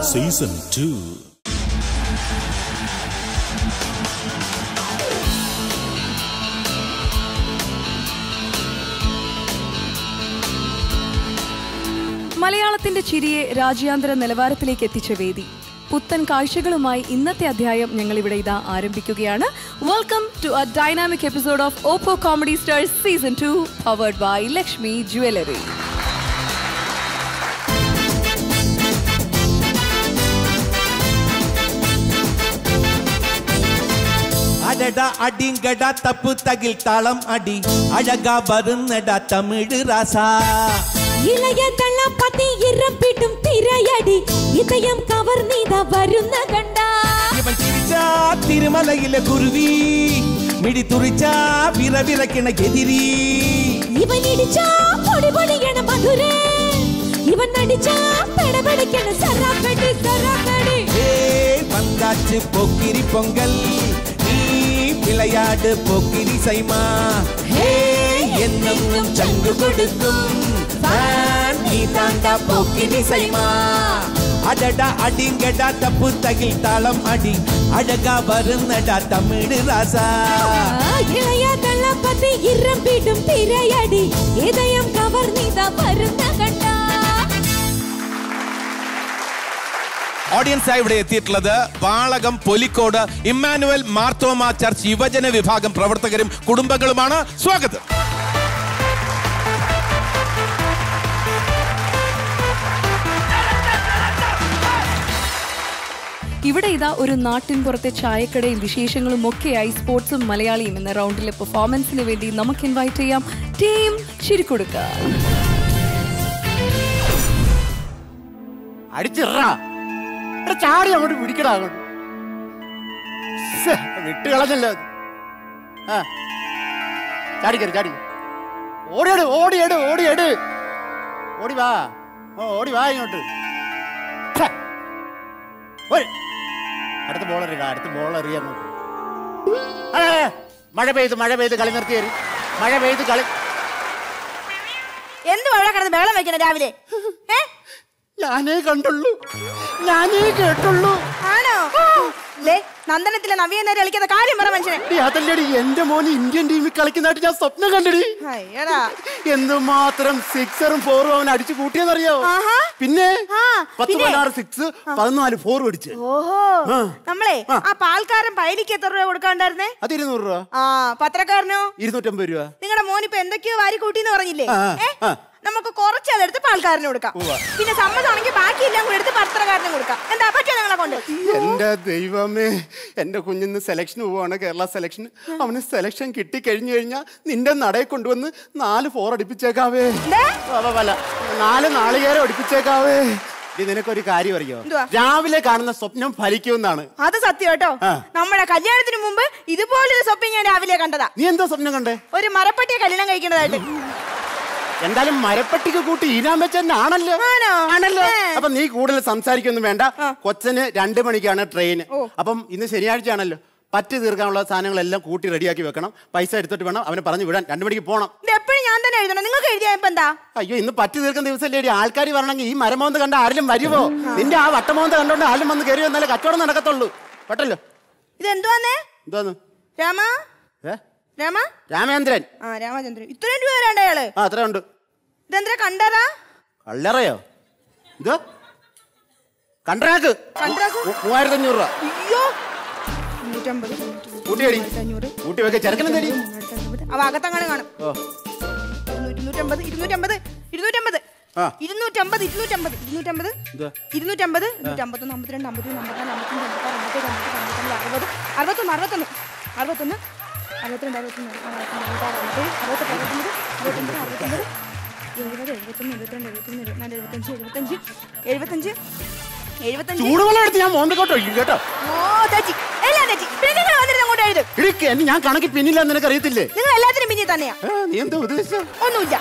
Season two മലയാളത്തിന്റെ ചിരിയെ രാജ്യാന്തര നിലവാരത്തിലേക്ക് എത്തിച്ച വേദി പുത്തൻ കാഴ്ചകളുമായി ഇന്നത്തെ അധ്യായം ഞങ്ങൾ ഇവിടെ ഇതാ ആരംഭിക്കുകയാണ് welcome to a dynamic episode of Oppo comedy stars season two powered by Lakshmi jewellery அடடா அடிங்கடா தப்பு தகில் தாளம் அடி அழகா வருந்தடா தமிழ் ராசா ഇളയ തള്ള പതി ഇറപ്പിട്ടും തിരയടി ഇതയം കവർന്നീത വരുന്ന കണ്ട இவன் சிரிச்சா திருமலையில குருவி மிடி துரிச்சா விர விரக்கின எதிரி ഇവൻ ഇടിച്ചാ പൊടി പൊടിയണ മധുരേ ഇവൻ നടിച്ചാ പെടപെടിക്കണ സറാക്കടി സറാക്കടി ஏ வந்தாச்சு போக்கிரி பொங்கல் நீ விளையாடு போக்கிரி சைமா ஹே என்னும் சங்கு கொடுக்கும் ஃபேன் நீ தாண்டா போக்கிரி சைமா அடடா அடிங்கடா தப்பு தகில் தாளம் அடி அழகா வருந்தடா தமிழ் ராசா ആ, ഇളയ തള്ള പതി ഇറപ്പിട്ടും തിരയടി ഇതയം കവർന്നീത വരുന്ന കണ്ട ഓഡിയൻസായി ഇവിടെ എത്തിയിട്ടുള്ളത് വാളകം പൊലിക്കോട് ഇമ്മാനുവൽ മാർത്തോമ ചർച്ച് യുവജന വിഭാഗം പ്രവർത്തകരും കുടുംബങ്ങളുമാണ് സ്വാഗതം ഇവിടെ ഇതാ ഒരു നാട്ടിൻ പുറത്തെ ചായക്കടയും വിശേഷങ്ങളും ഒക്കെയായി സ്പോർട്സും മലയാളിയും എന്ന റൗണ്ടിലെ പെർഫോമൻസിന് വേണ്ടി നമുക്ക് ഇൻവൈറ്റ് ചെയ്യാം ടീം ചിരിക്കൊടുക്ക അടിച്ചിറാ എടാ ചാടി അങ്ങോട്ട് പിടിക്കടാ അങ്ങോട്ട് ശ്ശെ, വിട്ട് കളഞ്ഞല്ലോ അത്. ആ ചാടിക്കറി ചാടി ഓടിയെട് ഓടിയെട് ഓടിയെട് ഓടി വാ ഓ ഓടി വാ ഇങ്ങോട്ട് ഛെ. ഓയ്. അടുത്ത ബോൾ എറിയടാ അടുത്ത ബോൾ എറിയാൻ നോക്ക്. ആ, ആ, ആ. മഴ പെയ്ത് മഴ പെയ്ത് കളി നിർത്തി കയറി മഴ പെയ്ത് കളി എന്ത് അവിടെ കിടന്ന് ബഹളം വെക്കണം രാവിലെ ഏ ഞാനേ കണ്ടുള്ളൂ ഞാനേ കേട്ടുള്ളൂ ആണോ ദേ, നന്ദനത്തിലെ നവീന നേരെ കളിക്കുന്ന കാര്യം പറ മനുഷ്യനെ എടി, അതല്ലടി എന്റെ മോന് ഇന്ത്യൻ ടീമിൽ കളിക്കുന്നതായിട്ട് ഞാൻ സ്വപ്നം കണ്ടടി അയ്യടാ എന്തുമാത്രം സിക്സറും ഫോറും അവൻ അടിച്ചു കൂട്ടിയെന്നറിയോ ആഹാ. പിന്നെ ആ, പത്ത് പിന്നെ? പതിനാറ് സിക്സ് പതിനാല് ഫോർ അടിച്ച് ഓഹോ ആ. നമ്മളെ ആ. ആ പാൽക്കാരൻ പൈലിക്ക് എത്ര രൂപ കൊടുക്കാണ്ടായിരുന്നേ അത് ഇരുന്നൂറ് രൂപ ആ പത്രക്കാരനോ ഇരുന്നൂറ്റമ്പത് രൂപ നിങ്ങളുടെ മോനിപ്പോ എന്തൊക്കെയോ വാരി കൂട്ടിന്ന് പറഞ്ഞില്ലേ ആ, ഏ ആ. നമുക്ക് കുറച്ച് അതെടുത്ത് പാൽക്കാരന് കൊടുക്കാം ഉവ്വ. പിന്നെ സമ്മതമാണെങ്കിൽ ബാക്കിയെല്ലാം കൂടെ എടുത്ത് പത്രക്കാരനും കൊടുക്കാം എന്താ പറ്റുമോ നിങ്ങളെ കൊണ്ട് എന്റെ ദൈവമേ എന്റെ കുഞ്ഞിന്ന് സെലക്ഷൻ പോവാണ് കേരള സെലക്ഷൻ അവന് സെലക്ഷൻ കിട്ടി കഴിഞ്ഞു കഴിഞ്ഞാൽ നിന്റെ നടയെ കൊണ്ടുവന്ന് നാല് ഫോർ അടിപ്പിച്ചേക്കാവേ എന്തേ? അല്ല, അല്ല നാല് നാളികേരം അടിപ്പിച്ചേക്കാവേ ഇത് നിനക്കൊരു കാര്യം അറിയോ എന്തുവാ? രാവിലെ കാണുന്ന സ്വപ്നം ഫലിക്കുമെന്നാണ് അത് സത്യം കേട്ടോ ആ. നമ്മുടെ കല്യാണത്തിന് മുമ്പ് ഇതുപോലൊരു സ്വപ്നം ഞാൻ രാവിലെ കണ്ടതാ നീ എന്താ സ്വപ്നം കണ്ടേ ഒരു മരപ്പട്ടിയെ കല്യാണം കഴിക്കുന്നതായിട്ട് എന്തായാലും മരപ്പട്ടിക്ക് കൂട്ടി ഈരാൻ വെച്ചെന്നെ ആണല്ലോ ആണോ? ആണല്ലോ ഏ. അപ്പൊ നീ കൂടുതൽ സംസാരിക്കൊന്നും വേണ്ട കൊച്ചന് രണ്ടു മണിക്കാണ് ട്രെയിൻ ഓ. അപ്പം ഇന്ന് ശനിയാഴ്ച ആണല്ലോ പറ്റ് തീർക്കാനുള്ള സാധനങ്ങളെല്ലാം കൂട്ടി റെഡിയാക്കി വെക്കണം പൈസ എടുത്തിട്ട് വേണം അവനെ പറഞ്ഞു വിടാൻ രണ്ടു മണിക്ക് പോകണം ഇത് എപ്പോഴും ഞാൻ തന്നെ എഴുതണം നിങ്ങൾക്ക് എഴുതിയാ ഇപ്പൊ എന്താ അയ്യോ ഇന്ന് പറ്റ് തീർക്കുന്ന ദിവസമല്ലേ ആൾക്കാർ വരണമെങ്കിൽ ഈ മരമോന്ത് കണ്ട ആരെങ്കിലും വരുമോ നിന്റെ ആ വട്ടമോന്ത് കണ്ടോണ്ട് ആരും വന്ന് കയറി വന്നാലേ കച്ചവടം നടക്കത്തുള്ളൂ പെട്ടല്ലോ ഇത് എന്തുവാന്നേ എന്തോന്ന് രാമ ഏ രാമ രാമേന്ദ്രൻ ആ രാമചന്ദ്രൻ ഇത്രയും രൂപ വരാണ്ട അയാള് ആ അത്ര ഉണ്ട് ഇതെന്താ കണ്ടതാ കള്ളറയോ ഇത് കണ്ട്രാക്ക് കണ്ട്രാക്ക്? മൂ- മൂവായിരത്തി അഞ്ഞൂറ് രൂപ അയ്യോ മുന്നൂറ്റമ്പത് കൂട്ടിയടി അഞ്ഞൂറ് കൂട്ടി വെക്ക ചെറുക്കനും തടി അവ അകത്തങ്ങനെ കാണും ഓ ഇരുന്നൂറ്റമ്പത് ഇരുന്നൂറ്റമ്പത് ഇരുന്നൂറ്റമ്പത് ആ. ഇരുന്നൂറ്റമ്പത് ഇരുന്നൂറ്റമ്പത് ഇരുന്നൂറ്റമ്പത് എന്തുവാ? ഇരുന്നൂറ്റമ്പത് ഇരുന്നൂറ്റമ്പത്തൊന്ന് അമ്പത്തിരണ്ട് അമ്പത്തിമൂന്ന് അമ്പത്തിനാല് അമ്പത്തഞ്ച് അമ്പത്താറ് അമ്പത്തേഴ് അമ്പത്തെട്ട് അമ്പത്തൊമ്പത് അറുപത് അറുപത്തൊന്ന് അറുപത്തൊന്ന് അറുപത്തൊന്ന് അറുപത്തിരണ്ട് അറുപത്തൊന്ന് അറുപത്താറ് അറുപത്തേഴ് അറുപത്തെട്ട് അറുപത്തൊമ്പത് അറുപത്തൊമ്പത് അറുപത്തൊമ്പത് എഴുപത് എഴുപത്തൊന്ന് എഴുപത്തിരണ്ട് എഴുപത്തിമൂന്ന് എഴുപത്തിനാല് എഴുപത്തഞ്ച് എഴുപത്തഞ്ച് എഴുപത്തഞ്ച് എഴുപത്തഞ്ച് ചൂടുവെള്ളം എടുത്ത് ഞാൻ മോന്തക്കോട്ടോ ഒഴിക്കും കേട്ടോ ഓ തെച്ചി എല്ലാം തെച്ചി പിന്നെ നിങ്ങൾ വന്നിട്ട് അങ്ങോട്ട് എഴുതും ഇടിക്ക് എന്നെ ഞാൻ കണക്ക് പിന്നില്ല നിനക്ക് അറിയത്തില്ലേ നിങ്ങൾ എല്ലാത്തിനും പിന്നെ തന്നെയാ ഏ, നീ എന്താ ഉദ്ദേശിച്ച ഒന്നുമില്ല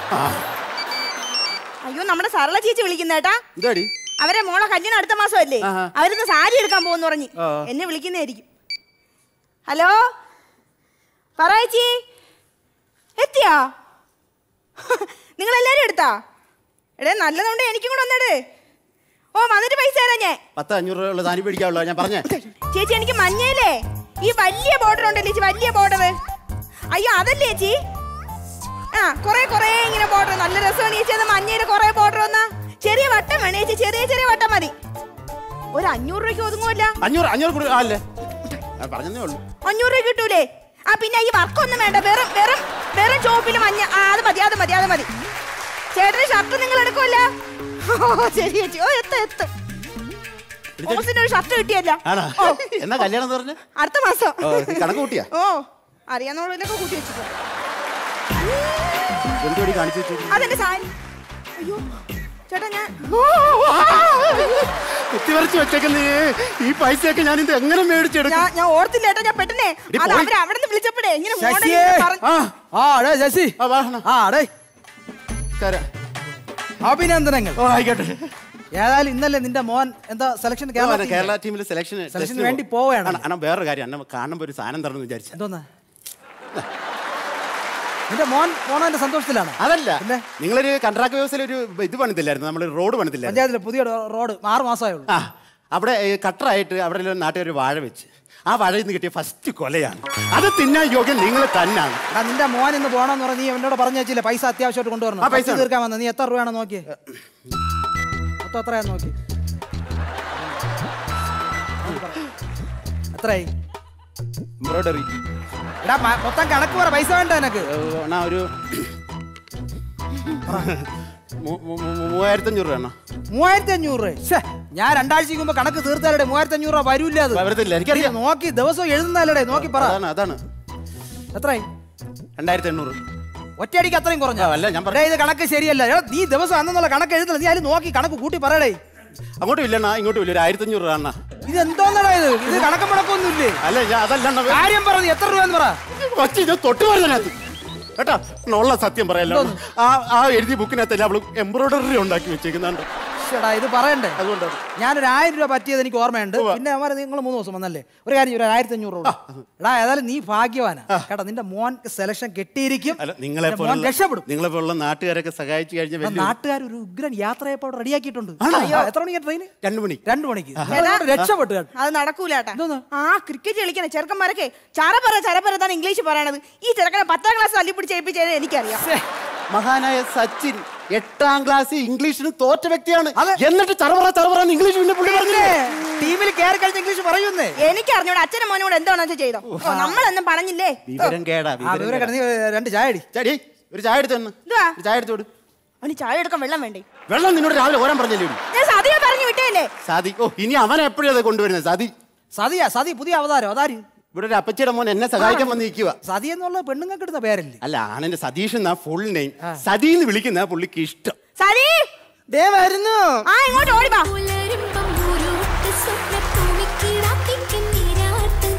അയ്യോ നമ്മുടെ സരള ചേച്ചി വിളിക്കുന്നേട്ടാ എന്താടി അവരെ മോളെ കല്യാണം അടുത്ത മാസമല്ലേ ആഹാ. അവരിന്ന് സാരി എടുക്കാൻ പോകുന്നു പറഞ്ഞ് ആ. എന്നെ വിളിക്കുന്നതായിരിക്കും ഹലോ പറ ചേച്ചി എത്തിയാ നിങ്ങൾ എല്ലാരും എടുത്താ എടേ നല്ലതുകൊണ്ട് എനിക്കും കൂടെ ഒന്നെടേ ഓ വന്നിട്ട് പൈസ തരാം ഞാൻ പത്ത് അഞ്ഞൂറ് രൂപ ഉള്ള സാധനം മേടിക്കാവുള്ളൂ ഞാൻ പറഞ്ഞേ ചേച്ചി എനിക്ക് മഞ്ഞയിലേ ഈ വലിയ ബോർഡർ ഉണ്ടല്ലോ ചേച്ചി വലിയ ബോർഡർ അയ്യോ അതല്ലേ ചേച്ചി ആ കൊറേ കൊറേ ഇങ്ങനെ ബോർഡർ നല്ല രസമാണ് ചേച്ചി അത് മഞ്ഞയില് കൊറേ ബോർഡർ വന്നാ ചെറിയ വട്ടം വേണേ ചേച്ചി ചെറിയ ചെറിയ വട്ടം മതി ഒരു അഞ്ഞൂറ് രൂപയ്ക്ക് ഒതുങ്ങുമല്ല അഞ്ഞൂറ് അഞ്ഞൂറ് കൂടി ആ അല്ലേ ഞാൻ പറഞ്ഞതേ ഉള്ളൂ അഞ്ഞൂറ് രൂപ കിട്ടൂലേ ആ പിന്നെ ഈ വർക്കൊന്നും വേണ്ട വെറും വെറും വെറും ചോപ്പിൽ മഞ്ഞ ആ അത് മതി അത് മതി അത് മതി ചേട്ടന് ഷർട്ട് നിങ്ങൾ എടുക്കുമല്ല ശരി ചേച്ചി ഓ എത്ത് എത്ത് ഓസിന് ഒരു ഷർട്ട് കിട്ടിയല്ല ആണോ ഓ എന്നാ കല്യാണം എന്ന് പറഞ്ഞ അടുത്ത മാസം ഓ, നീ കണക്ക് കൂട്ടിയാ ഓ അറിയാന്നുള്ളതിനൊക്കെ കൂട്ടി വെച്ചിട്ട് എന്തുപടി കാണിച്ചു വെച്ചു അതെന്റെ സാരി അയ്യോ ചേട്ടാ ഞാൻ കുത്തിവരച്ച് വെച്ചേക്കുന്ന ഈ പൈസയൊക്കെ ഞാൻ ഇത് എങ്ങനെ മേടിച്ചെടുക്കും ഞാൻ ഞാൻ ഓർത്തില്ല ചേട്ടാ ഞാൻ പെട്ടെന്നേ ഇടി അത് പോയി. അവര് അവിടെ നിന്ന് വിളിച്ചപ്പോഴേ ഇങ്ങനെ മോഡൽ ശശിയേ. ഇങ്ങനെ പറഞ്ഞ്- ആ ആ അടേ ശശി ആ വാഹനം ആ അടേ കര- അഭിനന്ദനങ്ങൾ ഓ ആയിക്കോട്ടെ ഏതായാലും ഇന്നലെ നിന്റെ മോൻ എന്താ സെലക്ഷൻ കേരള കേരള ടീമിൽ സെലക്ഷൻ സെലക്ഷന് വേണ്ടി പോവുകയാണ്. അണ്ണാ വേറൊരു കാര്യം അണ്ണ കാണുമ്പോ ഒരു സാധനം തരണം വിചാരിച്ച എന്തോന്ന് നിന്റെ മോൻ പോണതിന്റെ സന്തോഷത്തിലാണ് അതല്ല പിന്നെ? നിങ്ങളൊരു കൺട്രാക്ട് വ്യവസ്ഥയിൽ ഒരു ഇത് പണിതില്ലായിരുന്നു നമ്മൾ റോഡ് പണിതില്ലായിരുന്നു പഞ്ചായത്തിലെ പുതിയ റോഡ് ആറ് മാസമേ ഉള്ളൂ ആ അവിടെ ഈ കട്ടറായിട്ട് അവിടെ ഒരു നാട്ടിൽ ഒരു വാഴ വെച്ച് ആ വാഴയിൽ നിന്ന് കിട്ടിയ ഫസ്റ്റ് കൊലയാണ് അത് തിന്നാൻ യോഗ്യം നിങ്ങൾ തന്നാണ് എടാ നിന്റെ മോൻ ഇന്ന് പോണെന്ന് പറഞ്ഞ് നീ എന്നോട് പറഞ്ഞു വെച്ചില്ലേ പൈസ അത്യാവശ്യമായിട്ട് കൊണ്ടുവരണം ആ, പൈസ പൈസ വേണം. തീർക്കാൻ വന്ന നീ എത്ര രൂപയാണോ നോക്കി മൊത്തം എത്രയാന്ന് നോക്കി എത്രയായി എംബ്രോയിഡറി എടാ മ- മൊത്തം കണക്ക് പറ പൈസ വേണ്ട എനക്ക് അണ്ണാ ഒരു മൂ- മൂ- മൂ- മൂവായിരത്തി അഞ്ഞൂറ് രൂപ മൂവായിരത്തി അഞ്ഞൂറ് രൂപ ശ്ശെ, ഞാൻ രണ്ടാഴ്ചക്ക് മുമ്പ് കണക്ക് തീർത്താലേ മൂവായിരത്തി അഞ്ഞൂറ് രൂപ വരൂല്ല അത് വരത്തില്ല, എനിക്കറിയാം. നീ നോക്കി ദിവസവും എഴുതുന്നല്ലേ നോക്കി പറ അതാണ് അതാണ് എത്രയായി രണ്ടായിരത്തി എണ്ണൂറ് ഒറ്റയടിക്ക് അത്രയും കുറഞ്ഞ ആ, അല്ല, ഞാൻ പറഞ്ഞ- ഇത് കണക്ക് ശരിയല്ല എടാ, നീ ദിവസം അന്നുള്ള കണക്ക് എഴുതല നീ അതിൽ നോക്കി കണക്ക് കൂട്ടി പറയടേ അങ്ങോട്ടും ഇല്ലണ്ണാ ഇങ്ങോട്ടും ഇല്ല ഒരു ആയിരത്തി അഞ്ഞൂറ് രൂപ അണ്ണാ ഇത് എന്തോന്നടാ ഇത് ഇത് കണക്കം മുടക്കൊന്നും ഇല്ലേ അല്ല ഞാൻ അതല്ല അണ്ണാ. കാര്യം പറ നീ എത്ര രൂപ പറ കൊച്ചി ഇത് തൊട്ട് പറഞ്ഞതിനകത്ത് കേട്ടോ ഉള്ള സത്യം പറയല്ലോ ആ ആ എഴുതിയ ബുക്കിനകത്തല്ല അവള് എംബ്രോയിഡറി ഉണ്ടാക്കി വെച്ചേക്കുന്നുണ്ട് ശ്ശെടാ, ഇത് പറയണ്ടേ അതുകൊണ്ടാണ് ഞാനൊരു ആയിരം രൂപ പറ്റിയത് എനിക്ക് ഓർമ്മയുണ്ട് പിന്നെ അവന്മാരെ നിങ്ങൾ മൂന്ന് ദിവസം വന്നല്ലേ ഒരു കാര്യം ചെയ്യ്, ഒരു ആയിരത്തി അഞ്ഞൂറ് രൂപ എടാ ഏതായാലും നീ ഭാഗ്യവാനാ കേട്ടാ നിന്റെ മോൻ സെലക്ഷൻ കെട്ടിയിരിക്കും അല്ല നിങ്ങളെ നിന്റെ മോൻ രക്ഷപ്പെടും നിങ്ങളെ പോലുള്ള നാട്ടുകാരൊക്കെ സഹായിച്ചു കഴിഞ്ഞ എടാ, വലിയ നാട്ടുകാർ ഒരു ഉഗ്രൻ യാത്രയപ്പോൾ റെഡിയാക്കിയിട്ടുണ്ട് ആണോ? അയ്യോ, എത്ര മണിക്കാ ട്രെയിൻ രണ്ടു മണി രണ്ടു മണിക്ക് നിങ്ങളോട് രക്ഷപ്പെട്ടു കേട്ടോ അത് നടക്കൂല ഏട്ടാ എന്തോന്ന്? ആ ക്രിക്കറ്റ് കളിക്കണ ചെറുക്കന്മാരൊക്കെ ചറപറ ചരപറ എന്നാണ് ഇംഗ്ലീഷ് പറയണത് ഈ ചെറുക്കനെ പത്താം ക്ലാസ് തല്ലിപ്പിടിച്ച് ഏൽപ്പിച്ചത് എനിക്കറിയാം മഹാനായ സച്ചിൻ എട്ടാം ക്ലാസ് ഇംഗ്ലീഷിന് തോറ്റ വ്യക്തിയാണ് അതെ. എന്നിട്ട് ചറവറ ചറവറ ഇംഗ്ലീഷ് പിന്നെ പുള്ളി പറഞ്ഞില്ലേ ടീമിൽ കയറി കഴിഞ്ഞ ഇംഗ്ലീഷ് പറയുന്നേ എനിക്ക് അറിഞ്ഞൂടെ അച്ഛനും മോനോട് എന്താണെന്ന് വെച്ചാൽ ചെയ്തോ ഓ നമ്മളൊന്നും പറഞ്ഞില്ലേ വിവരം കേടാ ആ വിവരം വിവരം കേടാ. കിടന്ന് നീ രണ്ട് ചായ അടി ചാടി ഒരു ചായ എടുത്ത് തന്നു എന്തുവാ? ഒരു ചായ എടുത്തോട് അവന് ചായ എടുക്കാൻ വെള്ളം വേണ്ടേ വെള്ളം നിന്നോട് രാവിലെ ഓരാൻ പറഞ്ഞല്ലേ ഒരു ഞാൻ സതിയെ പറഞ്ഞു വിട്ടേല്ലേ സാദി ഓ ഇനി അവൻ എപ്പോഴും അത് കൊണ്ടുവരുന്നത് സാദി സതിയാ സതി പുതിയ അവതാരം അതാര് ഇവിടെ ഒരു അപ്പച്ചിയുടെ മോൻ എന്നെ സഹായിക്കാൻ വന്ന് നിൽക്കുക സതി എന്നുള്ള പെണ്ണുങ്ങൾക്ക് എടുത്ത പേരല്ലേ അല്ല ആണെന്റെ സതീഷ് എന്നാ ഫുൾ നെയിം സതി എന്ന് വിളിക്കുന്ന പുള്ളിക്ക് ഇഷ്ടം സതി ദേ വരുന്നു ആ ഇങ്ങോട്ട് ഓടിവാ പുലരുമ്പം ഉരുട്ട് സ്വപ്നഭൂമിക്കിടാത്തിക്ക് നീരാട്ട്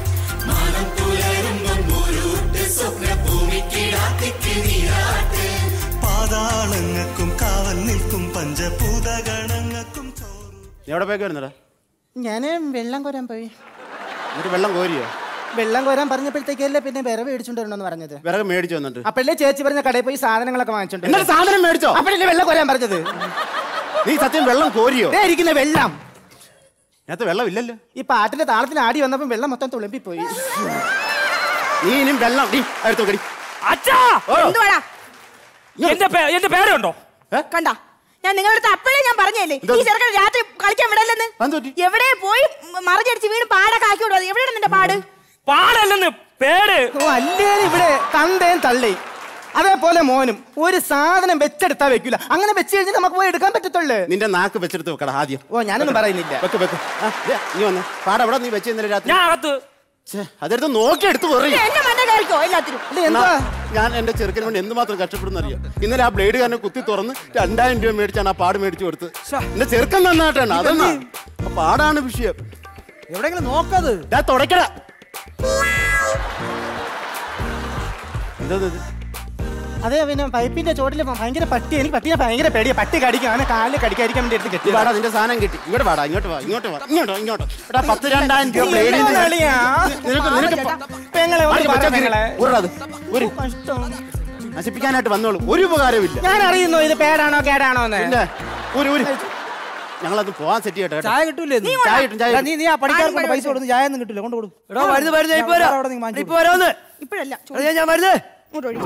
പാതാളങ്ങൾക്കും കാവൽ നിൽക്കും പഞ്ചഭൂതഗണങ്ങൾക്കും ചോറ് നീ എവിടെ പോയി വരുന്നടാ ഞാൻ വെള്ളം കോരാൻ പോയി എന്നിട്ട് വെള്ളം കോരിയോ വെള്ളം കോരാൻ പറഞ്ഞപ്പോഴത്തേക്കല്ലേ പിന്നെ വിറവ് മേടിച്ചോണ്ട് വരണമെന്ന് പറഞ്ഞത് വിറക് മേടിച്ചു വന്നിട്ട് അപ്പോഴല്ലേ ചേച്ചി പറഞ്ഞ കടയിൽ പോയി സാധനങ്ങളൊക്കെ വാങ്ങിച്ചോണ്ട് എന്നിട്ട് സാധനം മേടിച്ചോ അപ്പോഴല്ലേ വെള്ളം കോരാൻ പറഞ്ഞത് നീ സത്യം വെള്ളം കോരിയോ ദേ ഇരിക്കുന്ന വെള്ളം അതിനകത്ത് വെള്ളം ഇല്ലല്ലോ ഈ പാട്ടിന്റെ താളത്തിന് ആടി വന്നപ്പോൾ വെള്ളം മൊത്തം തുളുമ്പി പോയി നീ ഇനിയും വെള്ളം നീ അടുത്തോ കടി അച്ഛാ എന്തുവാടാ എന്റെ പേ- എന്റെ പേരുണ്ടോ കണ്ട ഞാൻ നിങ്ങളുടെ അടുത്ത് അപ്പോഴേ ഞാൻ പറഞ്ഞല്ലേ എന്തോ? ഈ ചെറുക്കൻ രാത്രി കളിക്കാൻ വിടല്ലെന്ന് അതെന്ത് പറ്റി? എവിടെ പോയി മറിഞ്ഞടിച്ച് വീണ് പാടൊക്കെ ആക്കി വിടുക എവിടെയാണ് നിന്റെ പാട് പാടല്ലെന്ന് പേര് ഓ അല്ലേ ഇവിടെ തന്തേം തള്ളി അതേപോലെ മോനും ഒരു സാധനം വെച്ചെടുത്താ വെക്കൂല അങ്ങനെ വെച്ച് കഴിഞ്ഞാൽ നമുക്ക് പോയി എടുക്കാൻ പറ്റത്തുള്ളൂ നിന്റെ നാക്ക് വെച്ചെടുത്ത് വെക്കടാ ആദ്യം ഓ ഞാനൊന്നും പറയുന്നില്ല വെക്ക് വെക്ക് ആ, ദേ, നീ വന്ന് പാട അവിടെ നീ വെച്ച് ഇന്നലെ രാത്രി ഞാൻ അകത്ത് ഛേ, അതെടുത്ത് നോക്കി എടുത്ത് പറയും എന്റെ മണ്ട കയറിക്കോ എല്ലാത്തിനും അല്ല എന്താ ഞാൻ എന്റെ ചെറുക്കിന് വേണ്ടി എന്തുമാത്രം കഷ്ടപ്പെടുന്ന അറിയാം ഇന്നലെ ആ ബ്ലേഡ് കാരണം കുത്തി തുറന്ന് രണ്ടായിരം രൂപ മേടിച്ചാണ് ആ പാട് മേടിച്ചു കൊടുത്ത് എന്റെ ചെറുക്കൻ നന്നായിട്ടാണ് അതെന്നാ ആ പാടാണ് വിഷയം എവിടെയെങ്കിലും നോക്കത് ഞാൻ തുടക്കട എന്താ ഇത്? അതെ പിന്നെ പൈപ്പിന്റെ ചോട്ടില് ഭയങ്കര പട്ടി എനിക്ക് പട്ടിയെ ഭയങ്കര പേടിയാ പട്ടി കടിക്കും അവനെ കാലിൽ കടിക്കാതിരിക്കാൻ വേണ്ടി എടുത്ത് ഈ കെട്ടി വാടാ നിന്റെ സാധനം കിട്ടി ഇങ്ങോട്ട് വാടാ ഇങ്ങോട്ട് വാ ഇങ്ങോട്ട് വാ ഇങ്ങോട്ടോ ഇങ്ങോട്ടോ എടാ പത്ത് രണ്ടായിരം രൂപ ബ്ലേഡിൽ നിന്ന് കളിയാ. നിനക്ക് നിനക്ക് പെങ്ങളെ ഒരു ആദ്യം പറ വെച്ചാ പെങ്ങളെ. ഉരുളത്. ഒരു കഷ്ടം. നശിപ്പിക്കാനായിട്ട് വന്നോളൂ ഒരു ഉപകാരമില്ല ഞാൻ അറിയുന്നു ഇത് പേടാണോ കേടാണോ എന്ന് പിന്നെ ഒരു ഒരു ഞങ്ങളത് പോവാൻ സെറ്റ് ചെയ്യട്ടെ കേട്ടോ. ചായ കിട്ടൂലേ ഇന്ന്? ചായ കിട്ടും ചായ എടാ, നീ കിട്ടും. നീ ആ പണിക്കാർക്ക് കൊണ്ട് പൈസ കൊടുത്ത് ചായ ഒന്നും കിട്ടില്ല കൊണ്ട് കൊടുക്കും എടാ മരുന്ന് മരുന്ന് ഇപ്പൊ വരാം അവിടെ നീ വാങ്ങിച്ചു ഇപ്പൊ വരാന്ന് ഇപ്പോഴല്ല അത് ഞാൻ- ഞാൻ മരുന്ന് ഇങ്ങോട്ട് ഒഴിച്ചു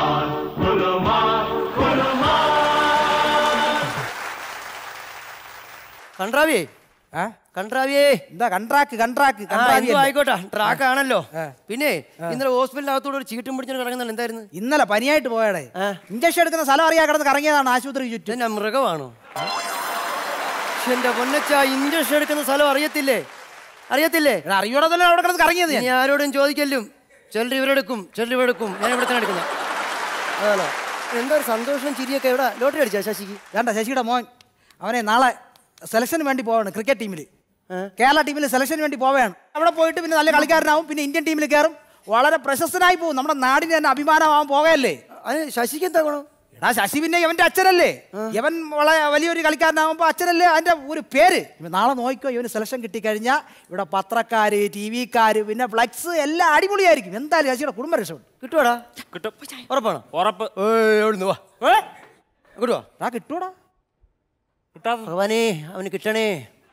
കൺട്രാവിയേ ആ? കൺട്രാവിയേ എന്താ കൺട്രാക്ട് കൺട്രാക്ട് ആ എന്തോ ആയിക്കോട്ടെ ട്രാക്ക് ആണല്ലോ പിന്നെ ഇന്നലെ ഹോസ്പിറ്റലിനകത്തൂടെ ഒരു ചീട്ടും പിടിച്ചു കിടക്കുന്നുണ്ട് എന്തായിരുന്നു ഇന്നലെ പനിയായിട്ട് പോയടേ ആ. ഇഞ്ചക്ഷൻ എടുക്കുന്ന സ്ഥലം അറിയാ കിടന്ന് കറങ്ങിയതാണ് ആശുപത്രി ചുറ്റും ഇതെന്നാ മൃഗമാണോ ശ്ശെ, എന്റെ പൊന്നച്ച ഇഞ്ചക്ഷൻ എടുക്കുന്ന സ്ഥലം അറിയത്തില്ലേ അറിയത്തില്ലേ എടാ, അറിയോടെ തന്നെ അവിടെ കിടന്ന് കറങ്ങിയത് ഞാൻ നീ ആരോടും ചോദിക്കല്ലും ചിലർ ഇവരെടുക്കും ചിലർ ഇവരെടുക്കും ഞാൻ ഇവിടെ തന്നെ എടുക്കുന്നത് ആണോ എന്താ ഒരു സന്തോഷം ചിരിയൊക്കെ എവിടെ ലോട്ടറി അടിച്ചാ ശശിക്ക് വേണ്ട ശശിയുടെ മോൻ അവനെ നാളെ സെലക്ഷന് വേണ്ടി പോവാണ് ക്രിക്കറ്റ് ടീമിൽ കേരള ടീമിൽ സെലക്ഷന് വേണ്ടി പോവുകയാണ് അവിടെ പോയിട്ട് പിന്നെ നല്ല കളിക്കാരനാവും പിന്നെ ഇന്ത്യൻ ടീമിൽ കയറും വളരെ പ്രശസ്തനായി പോകും നമ്മുടെ നാടിന് തന്നെ അഭിമാനമാവാൻ പോകയല്ലേ അത് ശശിക്ക് എന്താ ഗുണം എടാ ശശി പിന്നെ ഇവന്റെ അച്ഛനല്ലേ ഇവൻ വളരെ വലിയൊരു കളിക്കാരനാകുമ്പോ അച്ഛനല്ലേ അതിന്റെ ഒരു പേര് ഇവൻ നാളെ നോക്കിക്കോ ഇവന് സെലക്ഷൻ കിട്ടിക്കഴിഞ്ഞാൽ ഇവിടെ പത്രക്കാര് ടി വിക്കാര് പിന്നെ ഫ്ലക്സ് എല്ലാം അടിപൊളിയായിരിക്കും എന്തായാലും ശശിയുടെ കുടുംബം രക്ഷപ്പെടും കിട്ടുവാടാ കിട്ടും ഉറപ്പാണോ ഉറപ്പ് ഏയ് എവിടുന്ന് വാ ഏ? ഇങ്ങോട്ട് വാ എടാ കിട്ടൂടാ കിട്ടാതെ ഭഗവാനേ അവന് കിട്ടണേ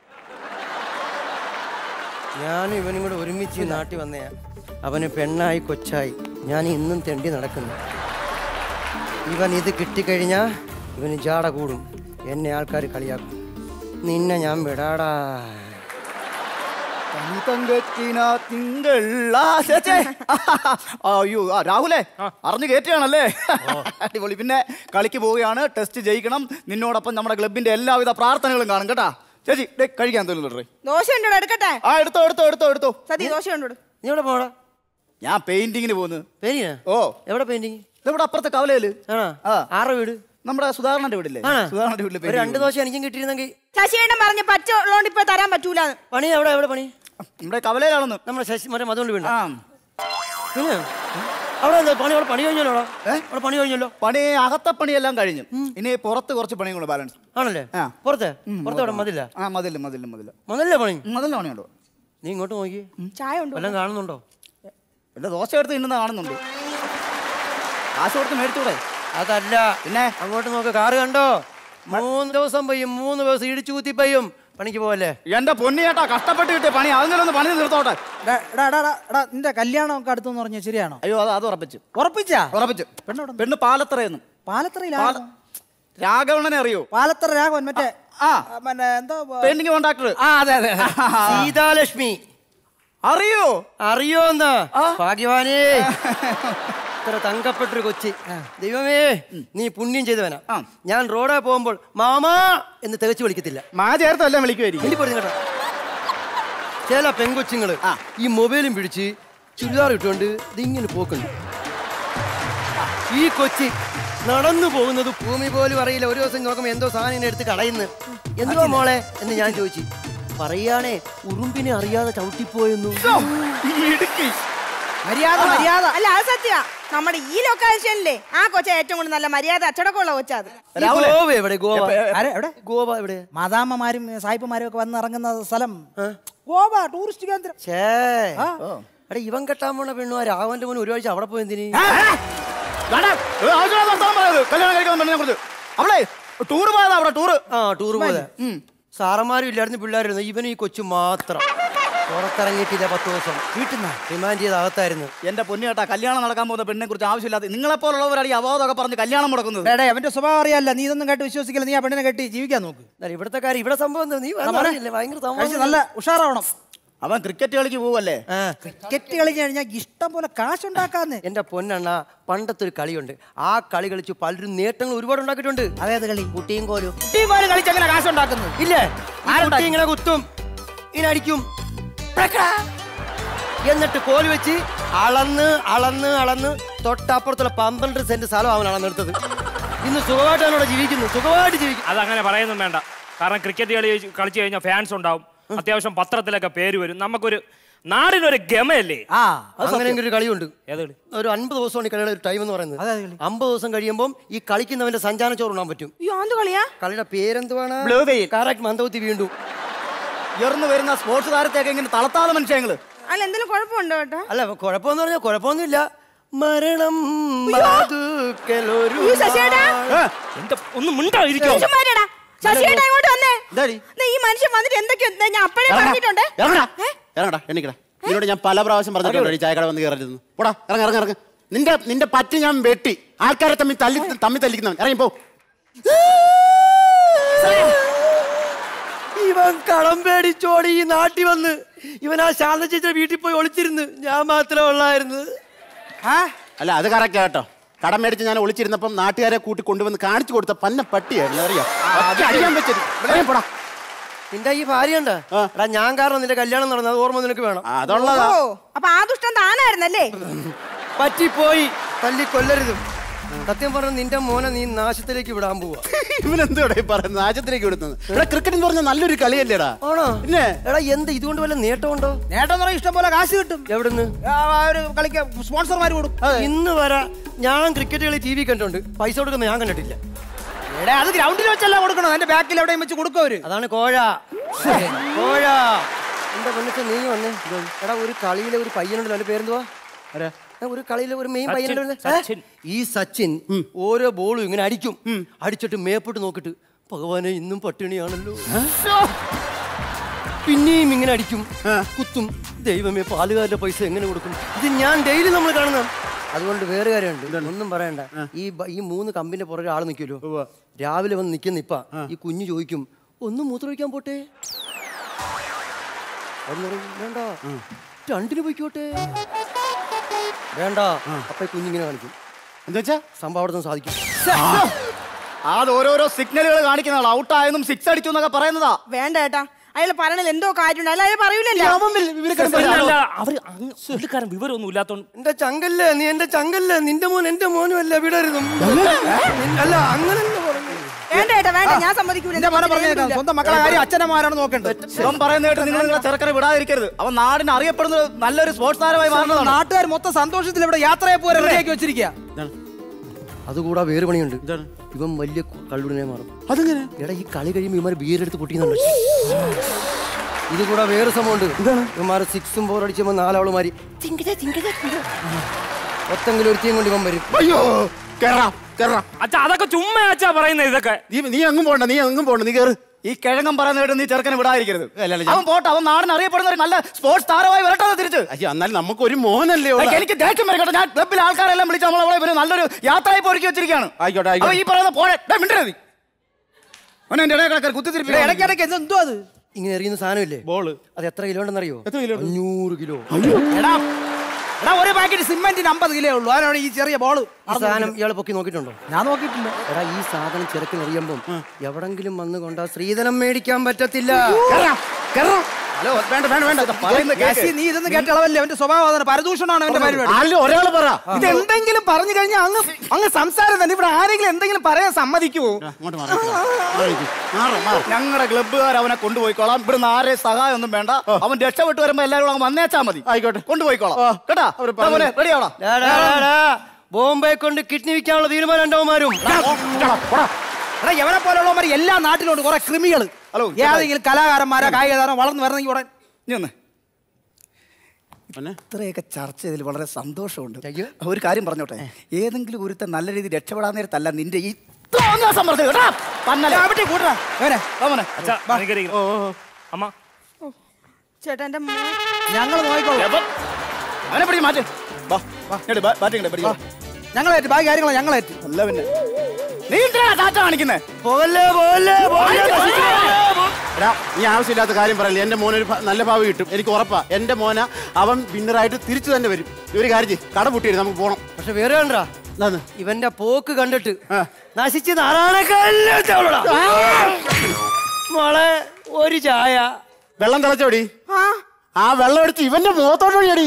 ഞാനും ഇവനും കൂടെ ഒരുമിച്ച് ഈ നാട്ടിൽ വന്നയാ അവന് പെണ്ണായി കൊച്ചായി ഞാൻ ഇന്നും തെണ്ടി നടക്കുന്നു ഇവൻ ഇത് കിട്ടിക്കഴിഞ്ഞാ ഇവന് ജാട കൂടും എന്നെ ആൾക്കാർ കളിയാക്കും നിന്നെ ഞാൻ വിടാടാ തനി തങ്കത്തിന തിങ്കൾ ആ, ചേച്ചേ. ആ, അയ്യോ ആ രാഹുലേ അറിഞ്ഞു കയറ്റുകയാണല്ലേ അടിപൊളി പിന്നെ കളിക്ക് പോവുകയാണ് ടെസ്റ്റ് ജയിക്കണം നിന്നോടൊപ്പം നമ്മുടെ ക്ലബിന്റെ എല്ലാവിധ പ്രാർത്ഥനകളും കാണും കേട്ടാ ചേച്ചി ദേ, കഴിക്കാൻ തോന്നുന്നു ദോശ ഉണ്ടോ എടുക്കട്ടെ ആ എടുത്തോ എടുത്തോ എടുത്തോ എടുത്തോ സതി ദോശ ഉണ്ടോ നീ എവിടെ പോടാ ഞാൻ പെയിന്റിങ്ങിന് പോകുന്നു പെയിന്റിങ്ങാ ഓ എവിടെ പെയിന്റിങ് ഇവിടെ അപ്പുറത്തെ കവലയില് ആണോ ആ. ആരുടെ വീട് നമ്മുടെ സുധാകരന്റെ വീടില്ലേ ആണോ? സുധാകരന്റെ വീട്ടില് ഒരു രണ്ട് painting ദോശ എനിക്കും കിട്ടിയിരുന്നെങ്കിൽ ശശിയേട്ടൻ പറഞ്ഞ പച്ച ഉള്ളോണ്ട് ഇപ്പൊ തരാൻ പറ്റൂലെന്ന് പണി എവിടെ എവിടെ പണി നമ്മുടെ കവലയിലാണെന്ന് നമ്മുടെ ശശി മറ്റേ മതുകൊണ്ട് വീണ്ട ആ പിന്നെ അവിടെ എന്താ പണി അവിടെ പണി കഴിഞ്ഞല്ലോ അവിടെ പണി കഴിഞ്ഞല്ലോ പണി അകത്തെ പണിയെല്ലാം കഴിഞ്ഞു ഇനി പുറത്ത് കുറച്ച് പണിയും കൂടെ ബാലൻസ് ആണല്ലേ ആ. പുറത്തെ പുറത്തെ അവിടെ മതില്ല ആ മതില്ല മതില്ല മതില്ല മതില്ലേ പണി മതില്ല പണിയുണ്ടോ നീ ഇങ്ങോട്ട് നോക്കി ചായ ഉണ്ടോ വല്ലതും കാണുന്നുണ്ടോ എന്റെ ദോശ എടുത്ത് തിന്നുന്ന കാണുന്നുണ്ട് കാശ് കൊടുത്ത് മേടിച്ചൂടെ അതല്ല പിന്നെ അങ്ങോട്ട് നോക്ക് കാറ് കണ്ടോ മൂന്ന് ദിവസം പെയ്യും മൂന്ന് ദിവസം ഇടിച്ചു കുത്തി പെയ്യും പണിക്ക് പോവല്ലേ എന്റെ പൊന്നി ചേട്ടാ കഷ്ടപ്പെട്ട് കിട്ടിയ പണി അതെങ്കിലും ഒന്ന് പണി തീർത്തോട്ടെ എടാ എടാ എടാ, എടാ എടാ നിന്റെ കല്യാണം ഒക്കെ അടുത്തെന്ന് പറഞ്ഞാൽ ശരിയാണോ അയ്യോ അത് അത് ഉറപ്പിച്ചു ഉറപ്പിച്ചാ ഉറപ്പിച്ചു പെണ്ണെവിടെ പെണ്ണ് പാലത്തറയെന്ന് പാലത്തറയിലാണ് രാഘവണ്ണനെ അറിയോ പാലത്തറ രാഘവൻ മറ്റേ ആ ആ, പിന്നെ എന്താ പെയിന്റിംഗ് കോൺട്രാക്ടർ ആ അതെ അതെ സീതാലക്ഷ്മി അറിയോ അറിയോ എന്താ ഭാഗ്യവാനേ ഇത്ര തങ്കപ്പെട്ടൊരു കൊച്ചി ദൈവമേ നീ പുണ്യം ചെയ്തവനാ ആ. ഞാൻ റോഡേ പോകുമ്പോൾ മാമാ എന്ന് തികച്ചു വിളിക്കത്തില്ല മാ ചേർത്തല്ല വിളിക്കുമായിരിക്കും ഇനി പറഞ്ഞു കേട്ടോ ചില പെങ്കൊച്ചുങ്ങള് ആ. ഈ മൊബൈലും പിടിച്ച് ചുരിദാർ ഇട്ടുകൊണ്ട് ഇതിങ്ങനെ പോക്കുണ്ട് ഈ കൊച്ചി നടന്നു പോകുന്നത് ഭൂമി പോലും അറിയില്ല ഒരു ദിവസം നോക്കുമ്പോ എന്തോ സാധനം ഇങ്ങനെ എടുത്ത് കളയുന്നു എന്തോ മോളെ എന്ന് ഞാൻ ചോദിച്ചു പറയാണേ ഉറുമ്പിനെ അറിയാതെ ചവിട്ടിപ്പോയെന്നു ഇടുക്കി മര്യാദ മര്യാദ അല്ല അത് സത്യ നമ്മുടെ ഈ ലൊക്കേഷനിലെ ആ കൊച്ച ഏറ്റവും കൂടുതൽ നല്ല മര്യാദ അച്ചടക്കമുള്ള കൊച്ചാ അത് ഈ ഗോവ എവിടെ ഗോവ ആരെ, എവിടെ ഗോവ എവിടെ മാതാമ്മമാരും സായിപ്പന്മാരും ഒക്കെ വന്ന് ഇറങ്ങുന്ന സ്ഥലം ഗോവ ടൂറിസ്റ്റ് കേന്ദ്രം ഛേ എടാ ഇവൻ കെട്ടാൻ പോണ പെണ്ണു ആ രാഘവന്റെ മോൻ ഒരു ആഴ്ച അവിടെ പോയി എന്തിന് ദാടാ, ഏ, ആവശ്യമില്ലാത്ത വർത്തമാനം പറയരുത്. കല്യാണം കഴിക്കുന്ന പെണ്ണിനെ കുറിച്ച് അവളെ ടൂർ പോയതാ അവിടെ ടൂറ് ആ ടൂർ പോയത് സാറന്മാരും ഇല്ലായിരുന്നു പിള്ളേരായിരുന്നു ഇവനും ഈ കൊച്ചു മാത്രം പുറത്തിറങ്ങിയിട്ടില്ല പത്ത് ദിവസം വീട്ടിൽ നിന്ന് റിമാൻഡ് ചെയ്ത് അകത്തായിരുന്നു എന്റെ പൊന്നു ചേട്ടാ കല്യാണം നടക്കാൻ പോകുന്ന പെണ്ണിനെ കുറിച്ച് ആവശ്യമില്ലാത്ത നിങ്ങളെ പോലുള്ളവരാണ് ഈ അവാദമൊക്കെ പറഞ്ഞ് കല്യാണം മുടക്കുന്നത് എടേ അവന്റെ സ്വഭാവം അറിയാല്ല നീ ഇതൊന്നും കേട്ട് വിശ്വസിക്കില്ല നീ ആ പെണ്ണിനെ കെട്ടി ജീവിക്കാൻ നോക്ക് എന്നാലും ഇവിടുത്തെ കാര്യം ഇവിടെ സംഭവം എന്താ? നീ വന്ന് മോനെ, അറിയില്ലേ? ഭയങ്കര കഴിച്ച് സംഭവം നല്ല ഉഷാറാവണം അവൻ ക്രിക്കറ്റ് കളിക്ക് പോവല്ലേ ആ. ക്രിക്കറ്റ് കളിച്ച് കഴിഞ്ഞാൽ ഇഷ്ടം പോലെ കാശുണ്ടാക്കാന്ന് എന്റെ പൊന്നെണ്ണ പണ്ടത്തെ ഒരു കളിയുണ്ട് ആ കളി കളിച്ച് പലരും നേട്ടങ്ങൾ ഒരുപാട് ഉണ്ടാക്കിയിട്ടുണ്ട് അതേത് കളി കുട്ടിയും കോലും ടീം പോലും കളിച്ച് എങ്ങനെ കാശുണ്ടാക്കുന്നത് ഇല്ലേ ഈ കുട്ടി ഇങ്ങനെ കുത്തും ഇങ്ങനെ അടിക്കും പ്രക്രാ. എന്നിട്ട് കോല് വെച്ച് അളന്ന് അളന്ന് അളന്ന് തൊട്ടപ്പുറത്തുള്ള പന്ത്രണ്ട് സെന്റ് സ്ഥലം അവൻ അളന്നെടുത്തത് ഇന്ന് സുഖമായിട്ട് അവനോട് ജീവിക്കുന്നു സുഖമായിട്ട് ജീവിക്കും അതങ്ങനെ പറയുന്നും വേണ്ട കാരണം ക്രിക്കറ്റ് കളി കളിച്ചു കഴിഞ്ഞാൽ ഫാൻസ് ഉണ്ടാവും അത്യാവശ്യം പത്രത്തിലൊക്കെ പേര് വരും നമുക്കൊരു നാടിനൊരു ഗമയല്ലേ ആ അങ്ങനെ ഒരു കളിയുണ്ട് ഏത് കളി ഒരു അൻപത് ദിവസമാണ് ഈ കളിയുടെ ഒരു ടൈം എന്ന് പറയുന്നത് അതേത് കളി? അമ്പത് ദിവസം കഴിയുമ്പോൾ ഈ കളിക്കുന്നവന്റെ സഞ്ചാര ചോറ് ഉണ്ണാൻ പറ്റും അയ്യോ എന്ത് കളിയാ കളിയുടെ പേരെന്തുവാണ് Blue whale. കറക്റ്റ് മന്ദവത്തി വീണ്ടും ഉയർന്നു വരുന്ന സ്പോർട്സ് താരത്തെയൊക്കെ ഇങ്ങനെ തളർത്താതെ മനുഷ്യങ്ങള് അല്ല എന്തെങ്കിലും കുഴപ്പമുണ്ടോ കേട്ടോ അല്ല കുഴപ്പമെന്ന് പറഞ്ഞാൽ കുഴപ്പമൊന്നുമില്ല മരണം ബാധുക്കലൊരു അയ്യോ, ശശിയേട്ടാ. നാൾ. എന്താ ഒന്ന് മിണ്ടായിരിക്കും ചുമ്മാരിടാ ശശിയേട്ടാ ഇങ്ങോട്ട് വന്നേ എന്താടി ദേ, ഈ മനുഷ്യൻ വന്നിട്ട് എന്തൊക്കെയോ ദേ, ഞാൻ അപ്പഴേ പറഞ്ഞിട്ടുണ്ട് ഇറങ്ങടാ ഇറങ്ങടാ എണ്ണിക്കടാ നിന്നോട് ഞാൻ പല പ്രാവശ്യം പറഞ്ഞിട്ടുണ്ട് ഈ ചായക്കട വന്ന് കയറരുതെന്ന് പോടാ ഇറങ്ങ ഇറങ്ങ ഇറങ്ങ നിന്റെ നിന്റെ പറ്റി ഞാൻ വെട്ടി ആൾക്കാരെ തമ്മിൽ തല്ലി തമ്മിൽ തല്ലിക്കുന്നവൻ ഇറങ്ങി പോ ഇവൻ കടം പേടിച്ചോടി ഈ നാട്ടിൽ വന്ന് ഇവൻ ആ ശാന്ത ചേച്ചിയുടെ വീട്ടിൽ പോയി ഒളിച്ചിരുന്ന് ഞാൻ മാത്രമേ ഉള്ളായിരുന്നു അല്ല അത് കറക്റ്റ് കേട്ടോ കടം മേടിച്ച് ഞാൻ ഒളിച്ചിരുന്നപ്പം നാട്ടുകാരെ കൂട്ടി കൊണ്ടുവന്ന് കാണിച്ചു കൊടുത്ത പന്ന പട്ടിയായിരുന്നു അറിയാം ഒറ്റ അടിക്കാൻ പറ്റരുത് ഇറങ്ങി പോടാ നിന്റെ ഈ ഭാര്യ ഉണ്ടാ എടാ ഞാൻ കാരണം നിന്റെ കല്യാണം നടന്നത് അത് ഓർമ്മ നിനക്ക് വേണം അതുള്ളതാ ഓ അപ്പൊ ആ ദുഷ്ടം താനായിരുന്നല്ലേ പറ്റിപ്പോയി തല്ലി കൊല്ലരുതും സത്യം പറഞ്ഞ നിന്റെ മോനെ നീ നാശത്തിലേക്ക് വിടാൻ പോവാ ഇവനെന്തോടെ പറയുന്നത് നാശത്തിലേക്ക് വിടുന്നത് ഇവിടെ ക്രിക്കറ്റ് എന്ന് പറഞ്ഞാൽ നല്ലൊരു കളിയല്ലേടാ ആണോ പിന്നെ എടാ എന്ത് ഇതുകൊണ്ട് വല്ല നേട്ടമുണ്ടോ നേട്ടം എന്ന് പറഞ്ഞാൽ ഇഷ്ടം പോലെ കാശ് കിട്ടും എവിടുന്ന് ആ, ആ ഒരു കളിക്ക സ്പോൺസർമാർ കൊടുക്കും ഇന്ന് വരെ ഞാൻ ക്രിക്കറ്റ് കളി ടി വി കണ്ടിട്ടുണ്ട് പൈസ കൊടുക്കുന്ന ഞാൻ കണ്ടിട്ടില്ല എടാ അത് ഗ്രൗണ്ടിൽ വെച്ചല്ല കൊടുക്കണം അതിന്റെ ബാക്കിൽ എവിടെയും വെച്ച് കൊടുക്കും അവര് അതാണ് കോഴ കോഴ എന്റെ പെണ്ണിച്ച നീ വന്നേ എടാ ഒരു കളിയിലെ ഒരു പയ്യനുണ്ടല്ലോ അവന്റെ പേരെന്തുവാ ഏ, ഒരു കളിയിലെ ഒരു മെയിൻ സച്ചിൻ, പയ്യനുണ്ടല്ലോ സച്ചിൻ. ഈ സച്ചിൻ ഓരോ ബോളും ഇങ്ങനെ അടിക്കും അടിച്ചിട്ട് മേപ്പോട്ട് നോക്കിട്ട് ഭഗവാനെ ഇന്നും പട്ടിണിയാണല്ലോ പിന്നെയും ഇങ്ങനെ അടിക്കും കുത്തും ദൈവമേ പാലുകാരുടെ പൈസ എങ്ങനെ കൊടുക്കും ഇത് ഞാൻ ഡെയിലി നമ്മൾ കാണുന്ന അതുകൊണ്ട് വേറെ കാര്യമുണ്ട് ഒന്നും പറയണ്ട ഈ ബ- ഈ മൂന്ന് കമ്പിന്റെ പുറകെ ആള് നിൽക്കുമല്ലോ രാവിലെ വന്ന് നിൽക്കുന്ന ഇപ്പ ഈ കുഞ്ഞു ചോദിക്കും ഒന്ന് മൂത്രമൊഴിക്കാൻ പോട്ടെ അവിടുന്ന് പറയും, വേണ്ട രണ്ടിന് പോയിക്കോട്ടെ വേണ്ട അപ്പൊ ഈ കുഞ്ഞിങ്ങനെ കാണിക്കും എന്താ വെച്ചാ സംഭവം അവിടെ നിന്ന് സാധിക്കും അത് ഓരോരോ സിഗ്നലുകൾ കാണിക്കുന്നതാണ് ഔട്ട് ആയെന്നും സിക്സ് അടിച്ചു എന്നൊക്കെ പറയുന്നതാ വേണ്ട ഏട്ടാ അയാൾ പറയണത് എന്തോ കാര്യമുണ്ട് അയാൾ അയാൾ പറയൂലല്ലോ അല്ല, അവര് അങ്ങ് പുള്ളിക്കാരൻ വിവരമൊന്നും ഇല്ലാത്തോണ്ട് എന്റെ ചങ്കല്ലേ നീ എന്റെ ചങ്കല്ലേ നിന്റെ മോൻ എന്റെ മോനും അല്ല വിടരുതും അല്ല അങ്ങനെ വേണ്ട ഏട്ടാ വേണ്ട ഞാൻ സമ്മതിക്കൂല എന്റെ മോനെ പറഞ്ഞേക്കാം സ്വന്തം മക്കളെ കാര്യം അച്ഛനമാരാണ് നോക്കേണ്ടത് ഇവൻ പറയുന്ന കേട്ട് നിങ്ങൾ നിങ്ങളെ ചെറുക്കനെ വിടാതിരിക്കരുത് അവൻ നാടിന് അറിയപ്പെടുന്നത് നല്ലൊരു സ്പോർട്സ് താരമായി മാറുന്നതാണ് നാട്ടുകാർ മൊത്തം സന്തോഷത്തിൽ ഇവിടെ യാത്രയെ പോലെ റെഡിയാക്കി വെച്ചിരിക്കുക അതുകൂടാ വേറെ പണിയുണ്ട് ഇവൻ വലിയ കള്ളുടനെ മാറും അതെങ്ങനെ എടാ ഈ കളി കഴിയുമ്പോൾ ഇവന്മാർ ബിയറെടുത്ത് പൊട്ടിക്കുന്നുണ്ട് ഇത് കൂടെ വേറെ സംഭവമുണ്ട് ഇവന്മാർ സിക്സും ഫോർ അടിച്ചുമ്പോൾ നാലാളുമാരി ഒത്തെങ്കിലും ഒരുത്തിയും കൊണ്ട് ഇവൻ വരും അയ്യോ കേറാ കേറാ അച്ഛാ അതൊക്കെ ചുമ്മാ അച്ഛാ പറയുന്നത് ഇതൊക്കെ നീ നീ അങ്ങും പോണ്ട നീ അങ്ങും പോണ്ട നീ കേറ് ഈ കിഴങ്ങൻ പറയുന്ന കേട്ട് നീ ചെറുക്കനെ വിടാതിരിക്കരുത് അല്ല, അല്ല, ഞാൻ- അവൻ പോട്ടെ അവൻ നാടിന് അറിയപ്പെടുന്ന ഒരു നല്ല സ്പോർട്സ് താരമായി വരട്ടെ തിരിച്ച് അയ്യോ എന്നാലും നമുക്ക് ഒരു മോനല്ലേ ഉള്ളൂ. ഏയ്, എനിക്ക് ദേഷ്യം വരും കേട്ടോ ഞാൻ ക്ലബിലെ ആൾക്കാരെല്ലാം വിളിച്ച് നമ്മളെ ഇവര് നല്ലൊരു യാത്രയായി ഒരുക്കി വെച്ചിരിക്കുകയാണ് ആയിക്കോട്ടെ അപ്പൊ ആയിക്കോട്ടെ ഈ പറയുന്ന പോഴെ മിണ്ടരുത് നീ. അവനെ എന്റെ ഇടയിൽ കിടക്കാൻ കുത്തിത്തിരിപ്പില്ല ഇടയ്ക്കിടയ്ക്ക് ഇത് എന്തോ അത് ഇങ്ങനെ എറിയുന്ന സാധനമില്ലേ ബോള് അത് എത്ര കിലോ ഉണ്ടെന്നറിയോ എത്ര കിലോ ഉണ്ട്? അഞ്ഞൂറ് കിലോ എടാ എടാ ഒരു പാക്കറ്റ് സിമെന്റിന് അമ്പത് കിലോ ഉള്ളൂ അതിനാണ് ഈ ചെറിയ ബോള് ഈ സാധനം ഇയാളെ പൊക്കി നോക്കിയിട്ടുണ്ടോ ഞാൻ നോക്കിയിട്ടില്ല എടാ ഈ സാധനം ചെറുക്കിന് എറിയുമ്പം എവിടെങ്കിലും വന്ന് കൊണ്ടാ സ്ത്രീധനം മേടിക്കാൻ പറ്റത്തില്ല കേറാ കേറാ ഹലോ വേണ്ട വേണ്ട വേണ്ട ഇത് പറയുന്ന കേക്ക്. കാശി, നീ ഇതൊന്നും കേട്ട അളവല്ലേ അവന്റെ സ്വഭാവം അതാണ് പരദൂഷണമാണ് അവന്റെ പരിപാടി ആരിലും ഒരാൾ പറ ഇത് എന്തെങ്കിലും പറഞ്ഞു കഴിഞ്ഞാൽ അങ്ങ് അങ്ങ് സംസാരം തന്നെ ഇവിടെ ആരെങ്കിലും എന്തെങ്കിലും പറയാൻ സമ്മതിക്കുവോ അങ്ങോട്ട് മാറി നിൽക്ക്. മാറി നിൽക്ക്. മാറ്, മാറ്. ഞങ്ങളുടെ ക്ലബ്ബുകാർ അവനെ കൊണ്ടുപോയിക്കോളാം ഇവിടുന്ന് ആരെ സഹായം ഒന്നും വേണ്ട അവൻ രക്ഷപ്പെട്ട് വരുമ്പോ എല്ലാവരും അങ്ങ് വന്നേച്ചാ മതി ആയിക്കോട്ടെ. കൊണ്ടുപോയിക്കോളാം ആ. കേട്ടാ അവര് പറഞ്ഞു. റെഡി ആവടാ ഡാ, ഡാ, ഡാ, ഡാ. ബോംബെ കൊണ്ട് കിഡ്നി വിൽക്കാനുള്ള തീരുമാനം ഉണ്ടാവുമാരും എടാ എവനെ പോലുള്ളവന്മാർ എല്ലാ നാട്ടിലുണ്ട് കുറെ കൃമികൾ ഹലോ, ഏതെങ്കിലും കലാകാരന്മാരോ കായിക താരം വളർന്നു വരണമെങ്കിൽ ഉടൻ നീ ഒന്ന് പിന്നെ ഇത്രയൊക്കെ ചർച്ച ചെയ്തതിൽ വളരെ സന്തോഷമുണ്ട് അയ്യോ. ഒരു കാര്യം പറഞ്ഞോട്ടെ ഏതെങ്കിലും ഒരുത്തൻ നല്ല രീതിയിൽ രക്ഷപ്പെടാൻ നേരത്തല്ല നിന്റെ ഈ തോന്നിയാസം പറഞ്ഞത് കേട്ടോ പന്നലെ. കൂട്ടറാ എവനെ വാ മോനെ. അച്ഛാ അനുകരിക്കണം. അമ്മ ചേട്ടാ എന്റെ മോൻ ഞങ്ങൾ നോക്കിക്കോളാം എപ്പം? അവനെ പിടി മാറ്റ് വാ വാ ഇങ്ങട് ബാ- ബാറ്റ് ഇങ്ങട് പിടി വാ. ഞങ്ങളേറ്റ് ബാക്കി കാര്യങ്ങളാ ഞങ്ങളേറ്റ് അല്ല പിന്നെ നീ എന്തിനാ ടാറ്റ കാണിക്കുന്നേ പോകല്ലേ പോകല്ലേ പോകല്ലേ എടാ നീ ആവശ്യമില്ലാത്ത കാര്യം പറയില്ല എന്റെ മോനൊരു ഭ- നല്ല ഭാവി കിട്ടും എനിക്ക് ഉറപ്പാ എന്റെ മോന അവൻ വിന്നറായിട്ട് തിരിച്ചു തന്നെ വരും ഈ ഒരു കാര്യം ചെയ്യ് കട പൊട്ടിയിട്ട് നമുക്ക് പോണം പക്ഷെ വേറെ കണ്ടാ എന്താന്ന് ഇവന്റെ പോക്ക് കണ്ടിട്ട് നശിച്ച് നാരായണക്കാരനോടാ മോളെ ഒരു ചായ വെള്ളം തിളച്ചോടി ആ ആ വെള്ളം എടുത്ത് ഇവന്റെ മുഖത്തോട്ട് ഒഴിയടി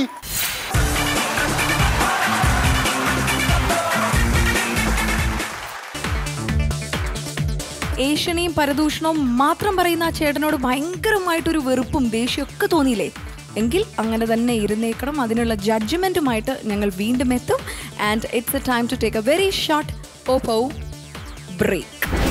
ഏഷ്യനെയും പരദൂഷണവും മാത്രം പറയുന്ന ആ ചേട്ടനോട് ഭയങ്കരമായിട്ടൊരു വെറുപ്പും ദേഷ്യമൊക്കെ തോന്നിയില്ലേ എങ്കിൽ അങ്ങനെ തന്നെ ഇരുന്നേക്കണം അതിനുള്ള ജഡ്ജ്മെന്റുമായിട്ട് ഞങ്ങൾ വീണ്ടും എത്തും and it's a time to take a very short Oppo break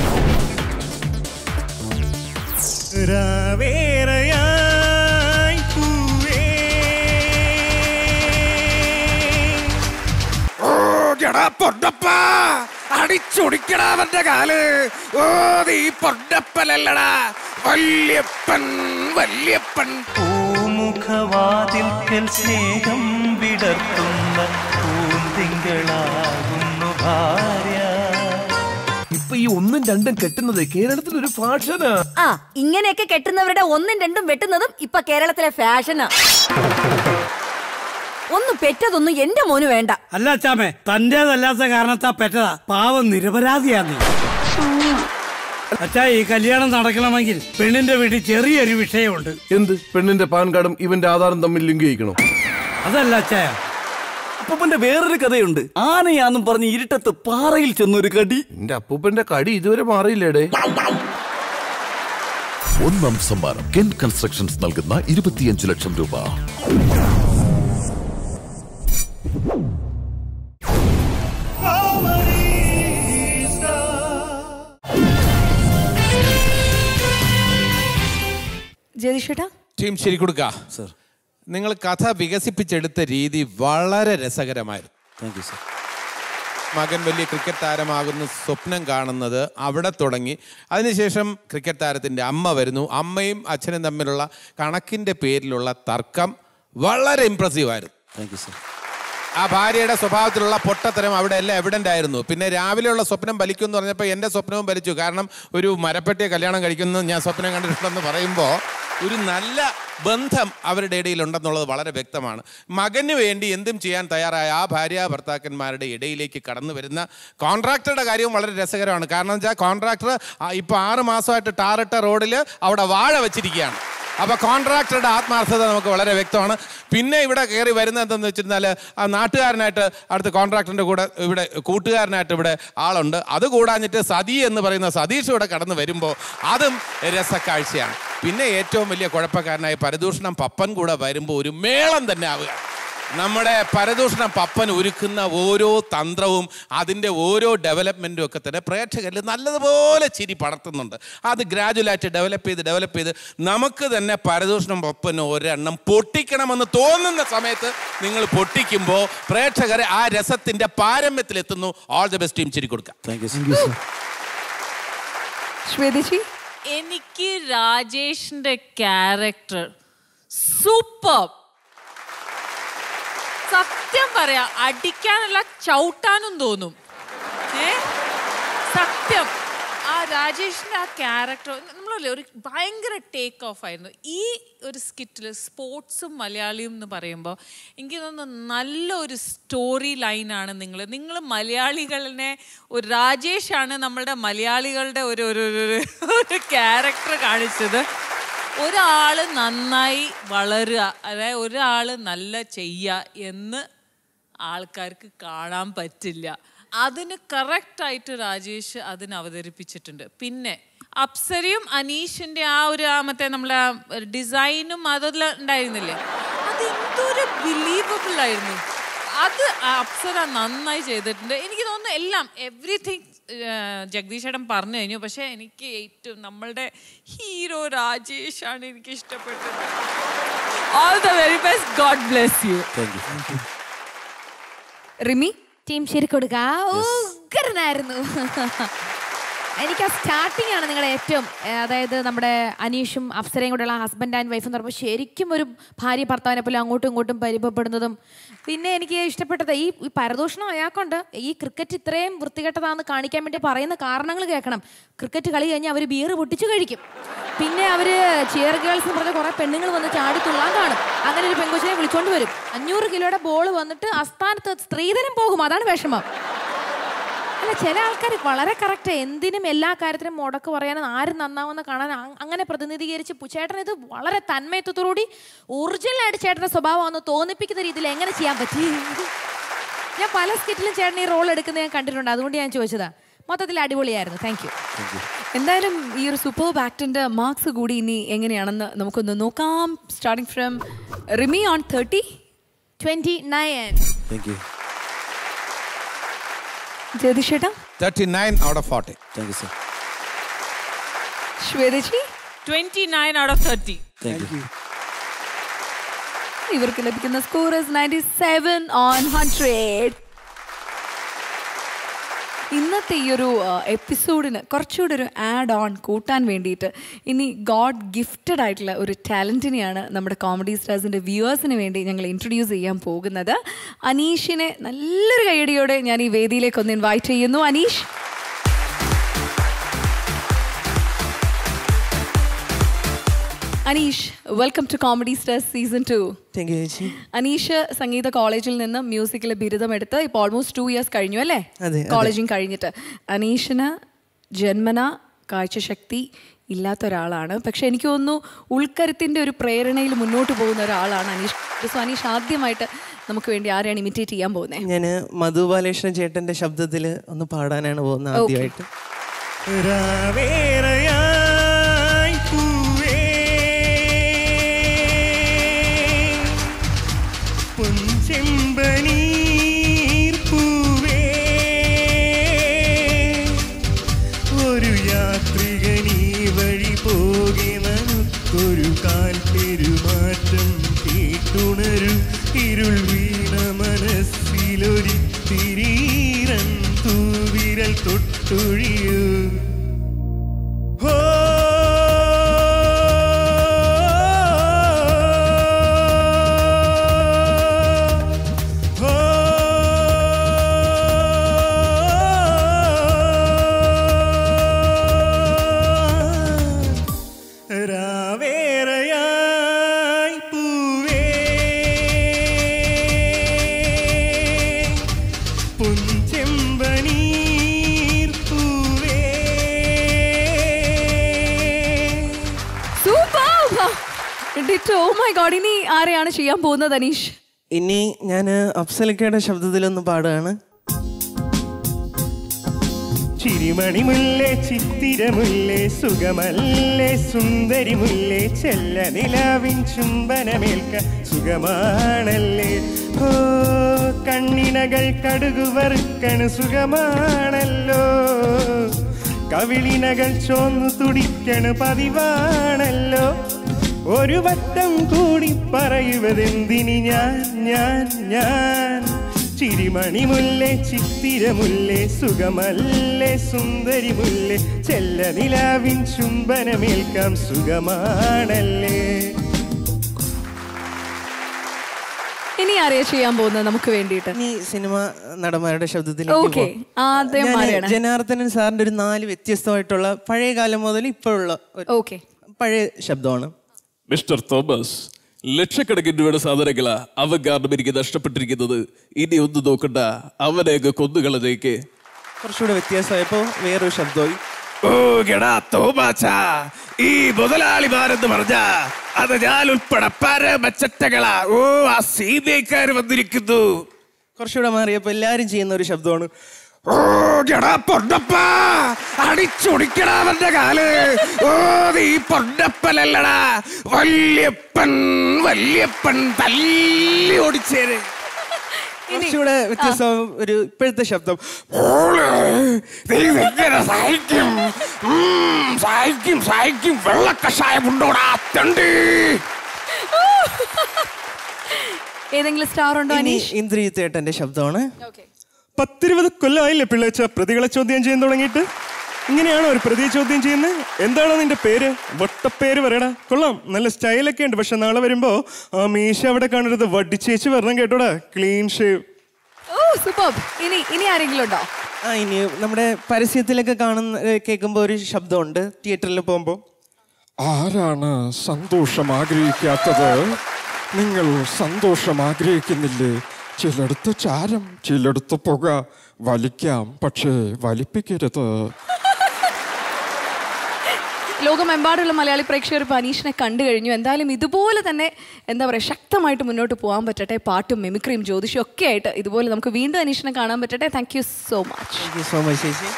രാവേറെയായി പൂവേ എടാ പൊന്നപ്പ അടിച്ചൊടിക്കടാ അവന്റെ കാല് ഓ നീ പൊന്നപ്പനല്ലടാ വല്യപ്പൻ വല്യപ്പൻ പൂമുഖവാതിൽക്കൽ സ്നേഹം വിടർത്തുന്ന പൂന്തിങ്കളാകുന്നു ഭാര്യ ഇപ്പൊ ഈ ഒന്നും രണ്ടും കെട്ടുന്നത് കേരളത്തിൽ ഒരു ഫാഷനാ ആ ഇങ്ങനെയൊക്കെ കെട്ടുന്നവരുടെ ഒന്നും രണ്ടും വെട്ടുന്നതും ഇപ്പൊ കേരളത്തിലെ ഫാഷനാ ഒന്നും പെറ്റതൊന്നും എന്റെ മോന് വേണ്ട അല്ല അച്ചാമേ തന്റേതല്ലാത്ത കാരണത്താ പെറ്റതാ പാവം നിരപരാധിയാ നീ അച്ഛാ ഈ കല്യാണം നടക്കണമെങ്കിൽ പെണ്ണിന്റെ വീട്ടിൽ ചെറിയൊരു വിഷയമുണ്ട് എന്ത് പെണ്ണിന്റെ പാൻ കാർഡും ഇവന്റെ ആധാറും തമ്മിൽ ലിങ്ക് ചെയ്യിക്കണം അതല്ല അച്ചായ അപ്പൂപ്പന്റെ വേറൊരു കഥയുണ്ട് ആനയാന്നും പറഞ്ഞ് ഇരുട്ടത്ത് പാറയിൽ ചെന്നൊരു കടി എന്റെ അപ്പൂപ്പന്റെ കടി ഇതുവരെ മാറിയില്ലേടേ ഒന്നാം സമ്മാനം കെൻ കൺസ്ട്രക്ഷൻസ് നൽകുന്ന ഇരുപത്തിയഞ്ച് ലക്ഷം രൂപ ജയതിഷേട്ടാ ടീം ശരി കൊടുക്ക സർ നിങ്ങൾ കഥ വികസിപ്പിച്ചെടുത്ത രീതി വളരെ രസകരമായിരുന്നു താങ്ക് യു സർ മകൻ വലിയ ക്രിക്കറ്റ് താരമാകുന്ന സ്വപ്നം കാണുന്നത് അവിടെ തുടങ്ങി അതിനുശേഷം ക്രിക്കറ്റ് താരത്തിൻ്റെ അമ്മ വരുന്നു അമ്മയും അച്ഛനും തമ്മിലുള്ള കണക്കിൻ്റെ പേരിലുള്ള തർക്കം വളരെ ഇമ്പ്രസീവ് ആയിരുന്നു താങ്ക് യു സർ ആ ഭാര്യയുടെ സ്വഭാവത്തിലുള്ള പൊട്ടത്തരം അവിടെ എല്ലാം എവിഡൻ്റ് ആയിരുന്നു പിന്നെ രാവിലെയുള്ള സ്വപ്നം ബലിക്കും എന്ന് പറഞ്ഞപ്പോൾ എൻ്റെ സ്വപ്നവും ബലിച്ചു കാരണം ഒരു മരപ്പെട്ടിയെ കല്യാണം കഴിക്കുന്നത് ഞാൻ സ്വപ്നം കണ്ടിട്ടുണ്ടെന്ന് പറയുമ്പോൾ ഒരു നല്ല ബന്ധം അവരുടെ ഇടയിൽ ഉണ്ടെന്നുള്ളത് വളരെ വ്യക്തമാണ് മകന് വേണ്ടി എന്തും ചെയ്യാൻ തയ്യാറായ ആ ഭാര്യ ഭർത്താക്കന്മാരുടെ ഇടയിലേക്ക് കടന്നു വരുന്ന കോൺട്രാക്ടറുടെ കാര്യവും വളരെ രസകരമാണ് കാരണം വെച്ചാൽ കോൺട്രാക്ടർ ഇപ്പോൾ ആറ് മാസമായിട്ട് ടാറിട്ട റോഡിൽ അവിടെ വാഴ വെച്ചിരിക്കുകയാണ് അപ്പോൾ കോൺട്രാക്ടറുടെ ആത്മാർത്ഥത നമുക്ക് വളരെ വ്യക്തമാണ് പിന്നെ ഇവിടെ കയറി വരുന്നത് എന്തെന്ന് വെച്ചിരുന്നാൽ ആ നാട്ടുകാരനായിട്ട് അടുത്ത കോൺട്രാക്ടറിൻ്റെ കൂടെ ഇവിടെ കൂട്ടുകാരനായിട്ട് ഇവിടെ ആളുണ്ട് അത് കൂടാഞ്ഞിട്ട് സതി എന്ന് പറയുന്ന സതീഷ് ഇവിടെ കടന്നു വരുമ്പോൾ അതും രസക്കാഴ്ചയാണ് പിന്നെ ഏറ്റവും വലിയ കുഴപ്പക്കാരനായ പരദൂഷണം പപ്പൻ കൂടെ വരുമ്പോൾ ഒരു മേളം തന്നെ ആവുക നമ്മുടെ പരദൂഷണം പപ്പൻ ഒരുക്കുന്ന ഓരോ തന്ത്രവും അതിൻ്റെ ഓരോ ഡെവലപ്മെൻറ്റും ഒക്കെ തന്നെ പ്രേക്ഷകരിൽ നല്ലതുപോലെ ചിരി പടർത്തുന്നുണ്ട് അത് ഗ്രാജുവലായിട്ട് ഡെവലപ്പ് ചെയ്ത് ഡെവലപ്പ് ചെയ്ത് നമുക്ക് തന്നെ പരദൂഷണം പപ്പന് ഒരെണ്ണം പൊട്ടിക്കണമെന്ന് തോന്നുന്ന സമയത്ത് നിങ്ങൾ പൊട്ടിക്കുമ്പോൾ പ്രേക്ഷകരെ ആ രസത്തിൻ്റെ പാരമ്യത്തിലെത്തുന്നു ഓൾ ദി ബെസ്റ്റ് ടീം ചിരി കൊടുക്കാം താങ്ക് യു ശ്വേതജി എനിക്ക് രാജേഷിന്റെ ക്യാരക്ടർ സൂപ്പർ സത്യം പറയാ അടിക്കാനല്ല ചവിട്ടാനും തോന്നും ഏ സത്യം ആ രാജേഷിന്റെ ആ ക്യാരക്ടർ നമ്മളല്ലേ ഒരു ഭയങ്കര ടേക്ക് ഓഫ് ആയിരുന്നു ഈ ഒരു സ്കിറ്റിൽ സ്പോർട്സും മലയാളിയും എന്ന് പറയുമ്പോൾ എനിക്ക് തോന്നുന്നു നല്ലൊരു സ്റ്റോറി ലൈനാണ് നിങ്ങൾ നിങ്ങൾ മലയാളികളെ ഒരു രാജേഷാണ് നമ്മളുടെ മലയാളികളുടെ ഒരു ഒരു ഒരു ഒരു ക്യാരക്ടർ കാണിച്ചത് ഒരാൾ നന്നായി വളരുക അതായത് ഒരാൾ നല്ല ചെയ്യുക എന്ന് ആൾക്കാർക്ക് കാണാൻ പറ്റില്ല അതിന് കറക്റ്റായിട്ട് രാജേഷ് അതിന് അവതരിപ്പിച്ചിട്ടുണ്ട് പിന്നെ അപ്സരയും അനീഷിൻ്റെ ആ ഒരു ആ മറ്റേ നമ്മളെ ഡിസൈനും അതെല്ലാം ഉണ്ടായിരുന്നില്ലേ അത് എന്തൊരു ബിലീവബിൾ ആയിരുന്നു അത് ആ അപ്സര നന്നായി ചെയ്തിട്ടുണ്ട് എനിക്ക് തോന്നുന്നു എല്ലാം എവറിഥിങ് ജഗദീഷേട്ടൻ പറഞ്ഞു കഴിഞ്ഞു പക്ഷേ എനിക്ക് ഏറ്റവും നമ്മളുടെ ഹീറോ രാജേഷ് ആണ് എനിക്ക് ഇഷ്ടപ്പെട്ടത് all the very best God bless you thank you Rimi team ശരി കൊടുക്ക ഉഗ്രനായിരുന്നു എനിക്ക് ആ സ്റ്റാർട്ടിംഗ് ആണ് നിങ്ങളെ ഏറ്റവും ഏ, അതായത് നമ്മുടെ അനീഷും അപ്സരയും കൂടെയുള്ള ഹസ്ബൻഡ് ആൻഡ് വൈഫ് എന്ന് പറയുമ്പോൾ ശരിക്കും ഒരു ഭാര്യ ഭർത്താവിനെ പോലെ അങ്ങോട്ടും ഇങ്ങോട്ടും പരിഭവപ്പെടുന്നതും പിന്നെ എനിക്ക് ഇഷ്ടപ്പെട്ടത് ഈ ഈ പരദൂഷണം അയാൾക്കുണ്ട് ഈ ക്രിക്കറ്റ് ഇത്രയും വൃത്തികെട്ടതാണെന്ന് കാണിക്കാൻ വേണ്ടി പറയുന്ന കാരണങ്ങൾ കേൾക്കണം ക്രിക്കറ്റ് കളി കഴിഞ്ഞാൽ അവർ ബിയർ പൊട്ടിച്ച് കഴിക്കും പിന്നെ അവർ ചിയർ ഗേൾസ് എന്ന് പറഞ്ഞ കുറേ പെണ്ണുങ്ങൾ വന്ന് ചാടി തുള്ളാൻ കാണും അങ്ങനെ ഒരു പെങ്കൊച്ചിനെ വിളിച്ചോണ്ട് വരും അഞ്ഞൂറ് കിലോയുടെ ബോൾ വന്നിട്ട് അസ്ഥാനത്ത് സ്ത്രീധനം പോകും അതാണ് വിഷമം അല്ല ചില ആൾക്കാർ വളരെ കറക്റ്റ് എന്തിനും എല്ലാ കാര്യത്തിനും മുടക്ക് പറയാനും ആരും നന്നാവുന്ന കാണാൻ അ- അങ്ങനെ പ്രതിനിധീകരിച്ച് പു- ചേട്ടൻ ഇത് വളരെ തന്മയത്വത്തോടുകൂടി ഒറിജിനൽ ആയിട്ട് ചേട്ടന്റെ സ്വഭാവമാണെന്ന് തോന്നിപ്പിക്കുന്ന രീതിയിൽ എങ്ങനെ ചെയ്യാൻ പറ്റി ഞാൻ പല സ്കിറ്റിലും ചേട്ടൻ ഈ റോൾ എടുക്കുന്നത് ഞാൻ കണ്ടിട്ടുണ്ട് അതുകൊണ്ട് ഞാൻ ചോദിച്ചതാ മൊത്തത്തിൽ അടിപൊളിയായിരുന്നു താങ്ക് യു എന്തായാലും ഈ ഒരു സൂപ്പർ ആക്ടിന്റെ മാർക്സ് കൂടി ഇനി എങ്ങനെയാണെന്ന് നമുക്കൊന്ന് നോക്കാം starting from Rimi on thirty twenty nine thank you ജയതിഷേട്ടാ thirty nine out of forty thank you sir ശ്വേതജി twenty nine out of thirty thank you ഇവർക്ക് ലഭിക്കുന്ന score ninety seven on hundred ഇന്നത്തെ ഈ ഒരു എപ്പിസോഡിന് കുറച്ചുകൂടി ഒരു ആഡ് ഓൺ കൂട്ടാൻ വേണ്ടിയിട്ട് ഇനി ഗോഡ് ഗിഫ്റ്റഡ് ആയിട്ടുള്ള ഒരു ടാലൻറ്റിനെയാണ് നമ്മുടെ കോമഡി സ്റ്റാർസിൻ്റെ വ്യൂവേഴ്സിന് വേണ്ടി ഞങ്ങൾ ഇൻട്രൊഡ്യൂസ് ചെയ്യാൻ പോകുന്നത് അനീഷിനെ നല്ലൊരു കൈയടിയോടെ ഞാൻ ഈ വേദിയിലേക്ക് ഒന്ന് ഇൻവൈറ്റ് ചെയ്യുന്നു Aneesh Aneesh welcome to comedy stars season two thank you ചേച്ചി അനീഷ് സംഗീത കോളേജിൽ നിന്ന് മ്യൂസിക്കിൽ ബിരുദം എടുത്ത് ഇപ്പോൾ ഓൾമോസ്റ്റ് ടു ഇയേഴ്സ് കഴിഞ്ഞു അല്ലേ അതെ, അതെ. കോളേജിൽ കഴിഞ്ഞിട്ട് അനീഷിന് ജന്മന കാഴ്ചശക്തി ഇല്ലാത്ത ഒരാളാണ് പക്ഷെ എനിക്ക് തോന്നുന്നു ഉൾക്കരുത്തിൻ്റെ ഒരു പ്രേരണയിൽ മുന്നോട്ട് പോകുന്ന ഒരാളാണ് അനീഷ് സോ അനീഷ് ആദ്യമായിട്ട് നമുക്ക് വേണ്ടി ആരെയാണ് ഇമിറ്റേറ്റ് ചെയ്യാൻ പോകുന്നത് ഞാൻ മധു ബാലകൃഷ്ണൻ ചേട്ടന്റെ ശബ്ദത്തിൽ ഒന്ന് പാടാനാണ് പോകുന്നത് Okay. ആദ്യമായിട്ട് രാവേറെയായി പൂവേ പൊൻചെമ്പനീർ പൂവേ ഒരു യാത്രികനീ വഴി പോകെ നമുക്കൊരു കാൽ പെരുമാറ്റം കേട്ടുണരു ഇരുൾ വീണ മനസ്സിലൊരിത്തിരീരൻ തൂവിരൽ തൊട്ടൊഴിയൂ രാവേറെയായി പൂവേ പുഞ്ചെമ്പനീർ പൂവേ super ditto oh my God ഇനി ആരെയാണ് ചെയ്യാൻ പോകുന്നത് അനീഷ് ഇനി ഞാൻ അഫ്സലിക്കയുടെ ശബ്ദത്തിലൊന്ന് പാടുകയാണ് ചിരിമണിമുല്ലേ ചിത്തിരമുല്ലേ സുഖമല്ലേ സുന്ദരിമുല്ലേ ചെല്ല നിലാവിൻ ചുംബനമേൽക്ക സുഖമാണല്ലേ ഓ കണ്ണിനകൾ കടുകു വറുക്കണ് സുഖമാണല്ലോ കവിളിനകൾ ചോന്നു തുടിക്കണ് പതിവാണല്ലോ ഒരു വട്ടം കൂടി പറയുവതെന്തിനി ഞാൻ ഞാൻ ഞാൻ ചിരിമണിമുല്ലേ ചിത്തിരമുല്ലേ സുഖമല്ലേ സുന്ദരിമുല്ലേ ചെല്ല നിലാവിൻ ചുംബനമേൽക്കാം സുഖമാണല്ലേ ഇനി ആരെയാ ചെയ്യാൻ പോകുന്നത് നമുക്ക് വേണ്ടിയിട്ട് ഈ സിനിമ നടന്മാരുടെ ശബ്ദത്തിൽ Okay. ആദ്യം ആരെയാണ്? ജനാർദ്ദനൻ സാറിന്റെ ഒരു നാല് വ്യത്യസ്തമായിട്ടുള്ള പഴയ കാലം മുതൽ ഇപ്പോഴുള്ള ഒരു ഓക്കെ പഴയ ശബ്ദമാണ് മിസ്റ്റർ തോമസ് ലക്ഷക്കണക്കിന് രൂപയുടെ സാധനങ്ങളാ അവൻ കാരണം എനിക്ക് നഷ്ടപ്പെട്ടിരിക്കുന്നത് ഇനി ഒന്നും നോക്കണ്ട അവനെയൊക്കെ കൊന്നുകളഞ്ഞേക്ക് കുറച്ചുകൂടെ വ്യത്യാസമായപ്പോ വേറൊരു ശബ്ദമായി ഓ ഗടാ തോമാച്ചാ ഈ മുതലാളിമാരെന്ന് പറഞ്ഞ അത് ഞാൻ ഉൾപ്പെടെ പരമച്ചറ്റകളാ ഓ ആ സി ബി ഐക്കാർ വന്നിരിക്കുന്നു കുറച്ചുകൂടെ മാറിയപ്പോ എല്ലാരും ചെയ്യുന്ന ഒരു ശബ്ദമാണ് ഓ ഗടാ പൊന്നപ്പാ അടിച്ചൊടിക്കടാ അവന്റെ കാല് ഓ നീ പൊന്നപ്പനല്ലടാ വല്യപ്പൻ വല്യപ്പൻ തല്ലി ഓടിച്ചേര് കുറച്ചുകൂടെ വ്യത്യസ്തം ഒരു ഇപ്പോഴത്തെ ശബ്ദം ഓളെ, നീ എങ്ങനെ സഹിക്കും ഉം, സഹിക്കും സഹിക്കും വെള്ളക്കഷായം ഉണ്ടോടാ തണ്ടി ഏതെങ്കിലും സ്റ്റാർ ഉണ്ടോ ഇനി അനീഷ് ഇന്ദ്രിയത്ത് ഏട്ടന്റെ ശബ്ദമാണ് പത്തിരുപത് കൊല്ലമായില്ലേ പിള്ളേച്ച പ്രതികളെ ചോദ്യം ചെയ്യാൻ തുടങ്ങിയിട്ട് ഇങ്ങനെയാണോ ഒരു പ്രതിയെ ചോദ്യം ചെയ്യുന്നത് എന്താണോ നിന്റെ പേര് വട്ടപ്പേര് പറയടാ കൊള്ളാം നല്ല സ്റ്റൈലൊക്കെ ഉണ്ട് പക്ഷെ നാളെ വരുമ്പോ ആ മീശ അവിടെ കാണരുത് വടിച്ചേച്ച് വരണം കേട്ടോടാ ക്ലീൻ ഷേവ് ഓ സൂപ്പർ ഇനി ഇനി ആരെങ്കിലും ഉണ്ടോ ആ ഇനി നമ്മുടെ പരസ്യത്തിലൊക്കെ കാണുന്ന ഏ, കേൾക്കുമ്പോ ഒരു ശബ്ദമുണ്ട് തിയേറ്ററിൽ പോകുമ്പോ ആരാണ് സന്തോഷം ആഗ്രഹിക്കാത്തത് നിങ്ങൾ സന്തോഷം ആഗ്രഹിക്കുന്നില്ലേ ചിലടത്ത് ചാരം ചിലടത്ത് പുക വലിക്കാം പക്ഷേ വലിപ്പിക്കരുത് ലോകമെമ്പാടുള്ള മലയാളി പ്രേക്ഷകർ ഇപ്പോൾ അനീഷിനെ കണ്ടു കഴിഞ്ഞു എന്തായാലും ഇതുപോലെ തന്നെ എന്താ പറയുക ശക്തമായിട്ട് മുന്നോട്ട് പോകാൻ പറ്റട്ടെ പാട്ടും മിമിക്രിയും ജ്യോതിഷവും ഒക്കെ ആയിട്ട് ഇതുപോലെ നമുക്ക് വീണ്ടും അനീഷിനെ കാണാൻ പറ്റട്ടെ thank you so much thank you so much ചേച്ചി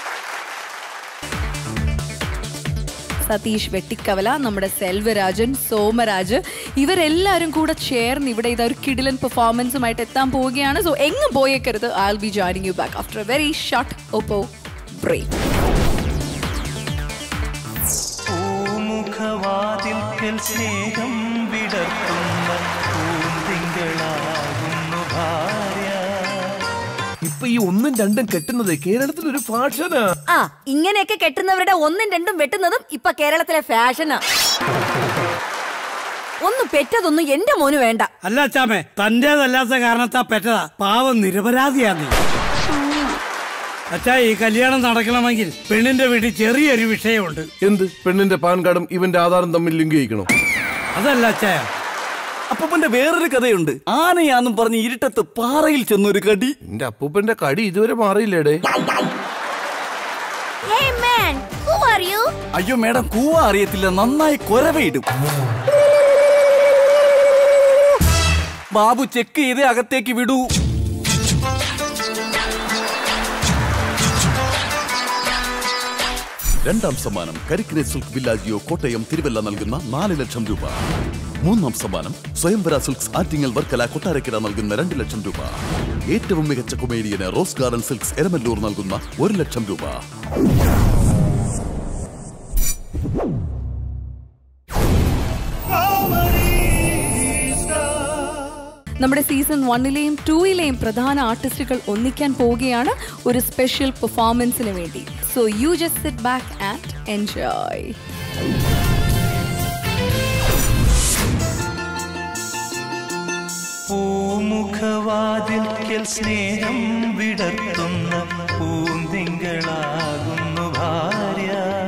സതീഷ് വെട്ടിക്കവല നമ്മുടെ സെൽവരാജൻ സോമരാജ് ഇവരെല്ലാവരും കൂടെ ചേർന്ന് ഇവിടെ ഇതാ ഒരു കിടിലൻ പെർഫോമൻസുമായിട്ട് എത്താൻ പോവുകയാണ് സോ എങ്ങും പോയേക്കരുത് I be joining you back after a very short Oppo break പൂമുഖവാതിൽക്കൽ സ്നേഹം വിടർത്തുന്ന പൂന്തിങ്കളാകുന്നു ഭാര്യ ഇപ്പൊ ഈ ഒന്നും രണ്ടും കെട്ടുന്നത് കേരളത്തിൽ ഒരു ഫാഷനാ ആ ഇങ്ങനെയൊക്കെ കെട്ടുന്നവരുടെ ഒന്നും രണ്ടും വെട്ടുന്നതും ഇപ്പൊ കേരളത്തിലെ ഫാഷനാ ഒന്ന് പെറ്റതൊന്നും എന്റെ മോന് വേണ്ട അല്ല അച്ചാമേ തന്റേതല്ലാത്ത കാരണത്താ പെറ്റതാ പാവം നിരപരാധിയാ നീ അച്ഛാ ഈ കല്യാണം നടക്കണമെങ്കിൽ പെണ്ണിന്റെ വീട്ടിൽ ചെറിയൊരു വിഷയമുണ്ട് എന്ത് പെണ്ണിന്റെ പാൻ കാർഡും ഇവന്റെ ആധാറും തമ്മിൽ ലിങ്ക് ചെയ്യിക്കണോ അതല്ല അച്ചായ അപ്പൂപ്പന്റെ വേറൊരു കഥയുണ്ട് ആനയാന്നും പറഞ്ഞ് ഇരുട്ടത്ത് പാറയിൽ ചെന്നൊരു കടി എന്റെ അപ്പൂപ്പന്റെ കടി ഇതുവരെ മാറിയില്ലേടേ Hey man, who are you? അയ്യോ മേഡം കൂവ അറിയത്തില്ല നന്നായി കൊരവയിടും ബാബു ചെക്ക് ചെയ്ത് അകത്തേക്ക് വിടൂ രണ്ടാം സമ്മാനം കരിക്കിനെ സിൽക്ക് വില്ലാജിയോ കോട്ടയം തിരുവല്ല നൽകുന്ന നാല് ലക്ഷം രൂപ മൂന്നാം സമ്മാനം സ്വയംവര സിൽക്സ് ആറ്റിങ്ങൽ വർക്കല കൊട്ടാരക്കര നൽകുന്ന രണ്ട് ലക്ഷം രൂപ ഏറ്റവും മികച്ച കൊമേഡിയന് റോസ് ഗാർഡൻ സിൽക്സ് എരമല്ലൂർ നൽകുന്ന ഒരു ലക്ഷം രൂപ നമ്മുടെ സീസൺ വണ്ണിലെയും ടൂയിലെയും പ്രധാന ആർട്ടിസ്റ്റുകൾ ഒന്നിക്കാൻ പോവുകയാണ് ഒരു സ്പെഷ്യൽ പെർഫോമൻസിന് വേണ്ടി so you just sit back and enjoy പൂമുഖവാതിൽക്കൽ സ്നേഹം വിടർത്തുന്ന പൂന്തിങ്കളാകുന്നു ഭാര്യ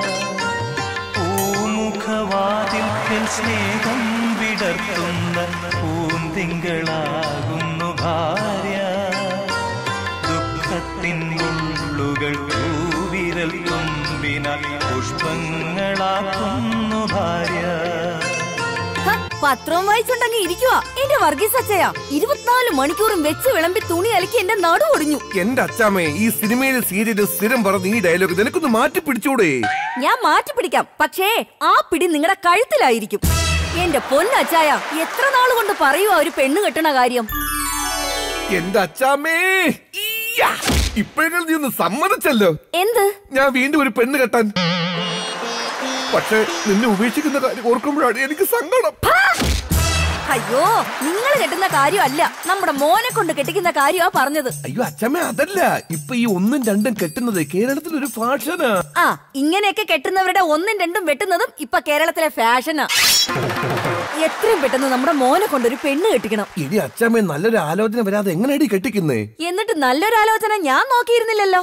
പൂമുഖവാതിൽക്കൽ സ്നേഹം വിടർത്തുന്ന പൂന്തിങ്കളാകുന്നു ഭാര്യ ദുഃഖത്തിൻ മുള്ളുകൾ പൂവിരൽ തുമ്പിനാൽ പുഷ്പങ്ങളാക്കുന്നു ഭാര്യ ഹ, പത്രവും വായിച്ചുണ്ടെങ്കിൽ ഇരിക്കുവാ എന്റെ വർഗീസ് അച്ചയാ ഇരുപത്തിനാല് മണിക്കൂറും വെച്ച് വിളമ്പി തുണി അലക്കി എന്റെ നടു ഒടിഞ്ഞു എന്റെ അച്ചാമ്മേ ഈ സിനിമയിലെ സീരിയലും സ്ഥിരം പറഞ്ഞ ഈ ഡയലോഗ് നിനക്കൊന്ന് മാറ്റി പിടിച്ചൂടെ ഞാൻ മാറ്റി പിടിക്കാം പക്ഷേ ആ പിടി നിങ്ങളുടെ കഴുത്തിലായിരിക്കും എന്റെ പൊന്നച്ചായ എത്ര നാൾ കൊണ്ട് പറയുവാ ഒരു പെണ്ണ് കെട്ടണ കാര്യം എന്റെ അച്ചാമ്മേ ഈയ്യാ. ഇപ്പോഴെങ്കിലും നീ ഒന്ന് സമ്മതിച്ചല്ലോ എന്ത് ഞാൻ വീണ്ടും ഒരു പെണ്ണ് കെട്ടാൻ പക്ഷെ നിന്നെ ഉപേക്ഷിക്കുന്ന കാര്യം ഓർക്കുമ്പോഴാണ് എനിക്ക് സങ്കടം അയ്യോ നിങ്ങൾ കെട്ടുന്ന കാര്യമല്ല നമ്മുടെ മോനെ കൊണ്ട് കെട്ടിക്കുന്ന കാര്യമാ പറഞ്ഞത് അയ്യോ അച്ഛമ്മ അതല്ല ഇപ്പൊ ഈ ഒന്നും രണ്ടും കെട്ടുന്നത് കേരളത്തിൽ ഒരു ഫാഷനാ ആ ഇങ്ങനെയൊക്കെ കെട്ടുന്നവരുടെ ഒന്നും രണ്ടും വെട്ടുന്നതും ഇപ്പൊ കേരളത്തിലെ ഫാഷനാ എത്രയും പെട്ടെന്ന് നമ്മുടെ മോനെ കൊണ്ട് ഒരു പെണ്ണ് കെട്ടിക്കണം ഇനി അച്ഛമ്മ നല്ലൊരു ആലോചന വരാതെ എങ്ങനെയാടി കെട്ടിക്കുന്നേ എന്നിട്ട് നല്ലൊരു ആലോചന ഞാൻ നോക്കിയിരുന്നില്ലല്ലോ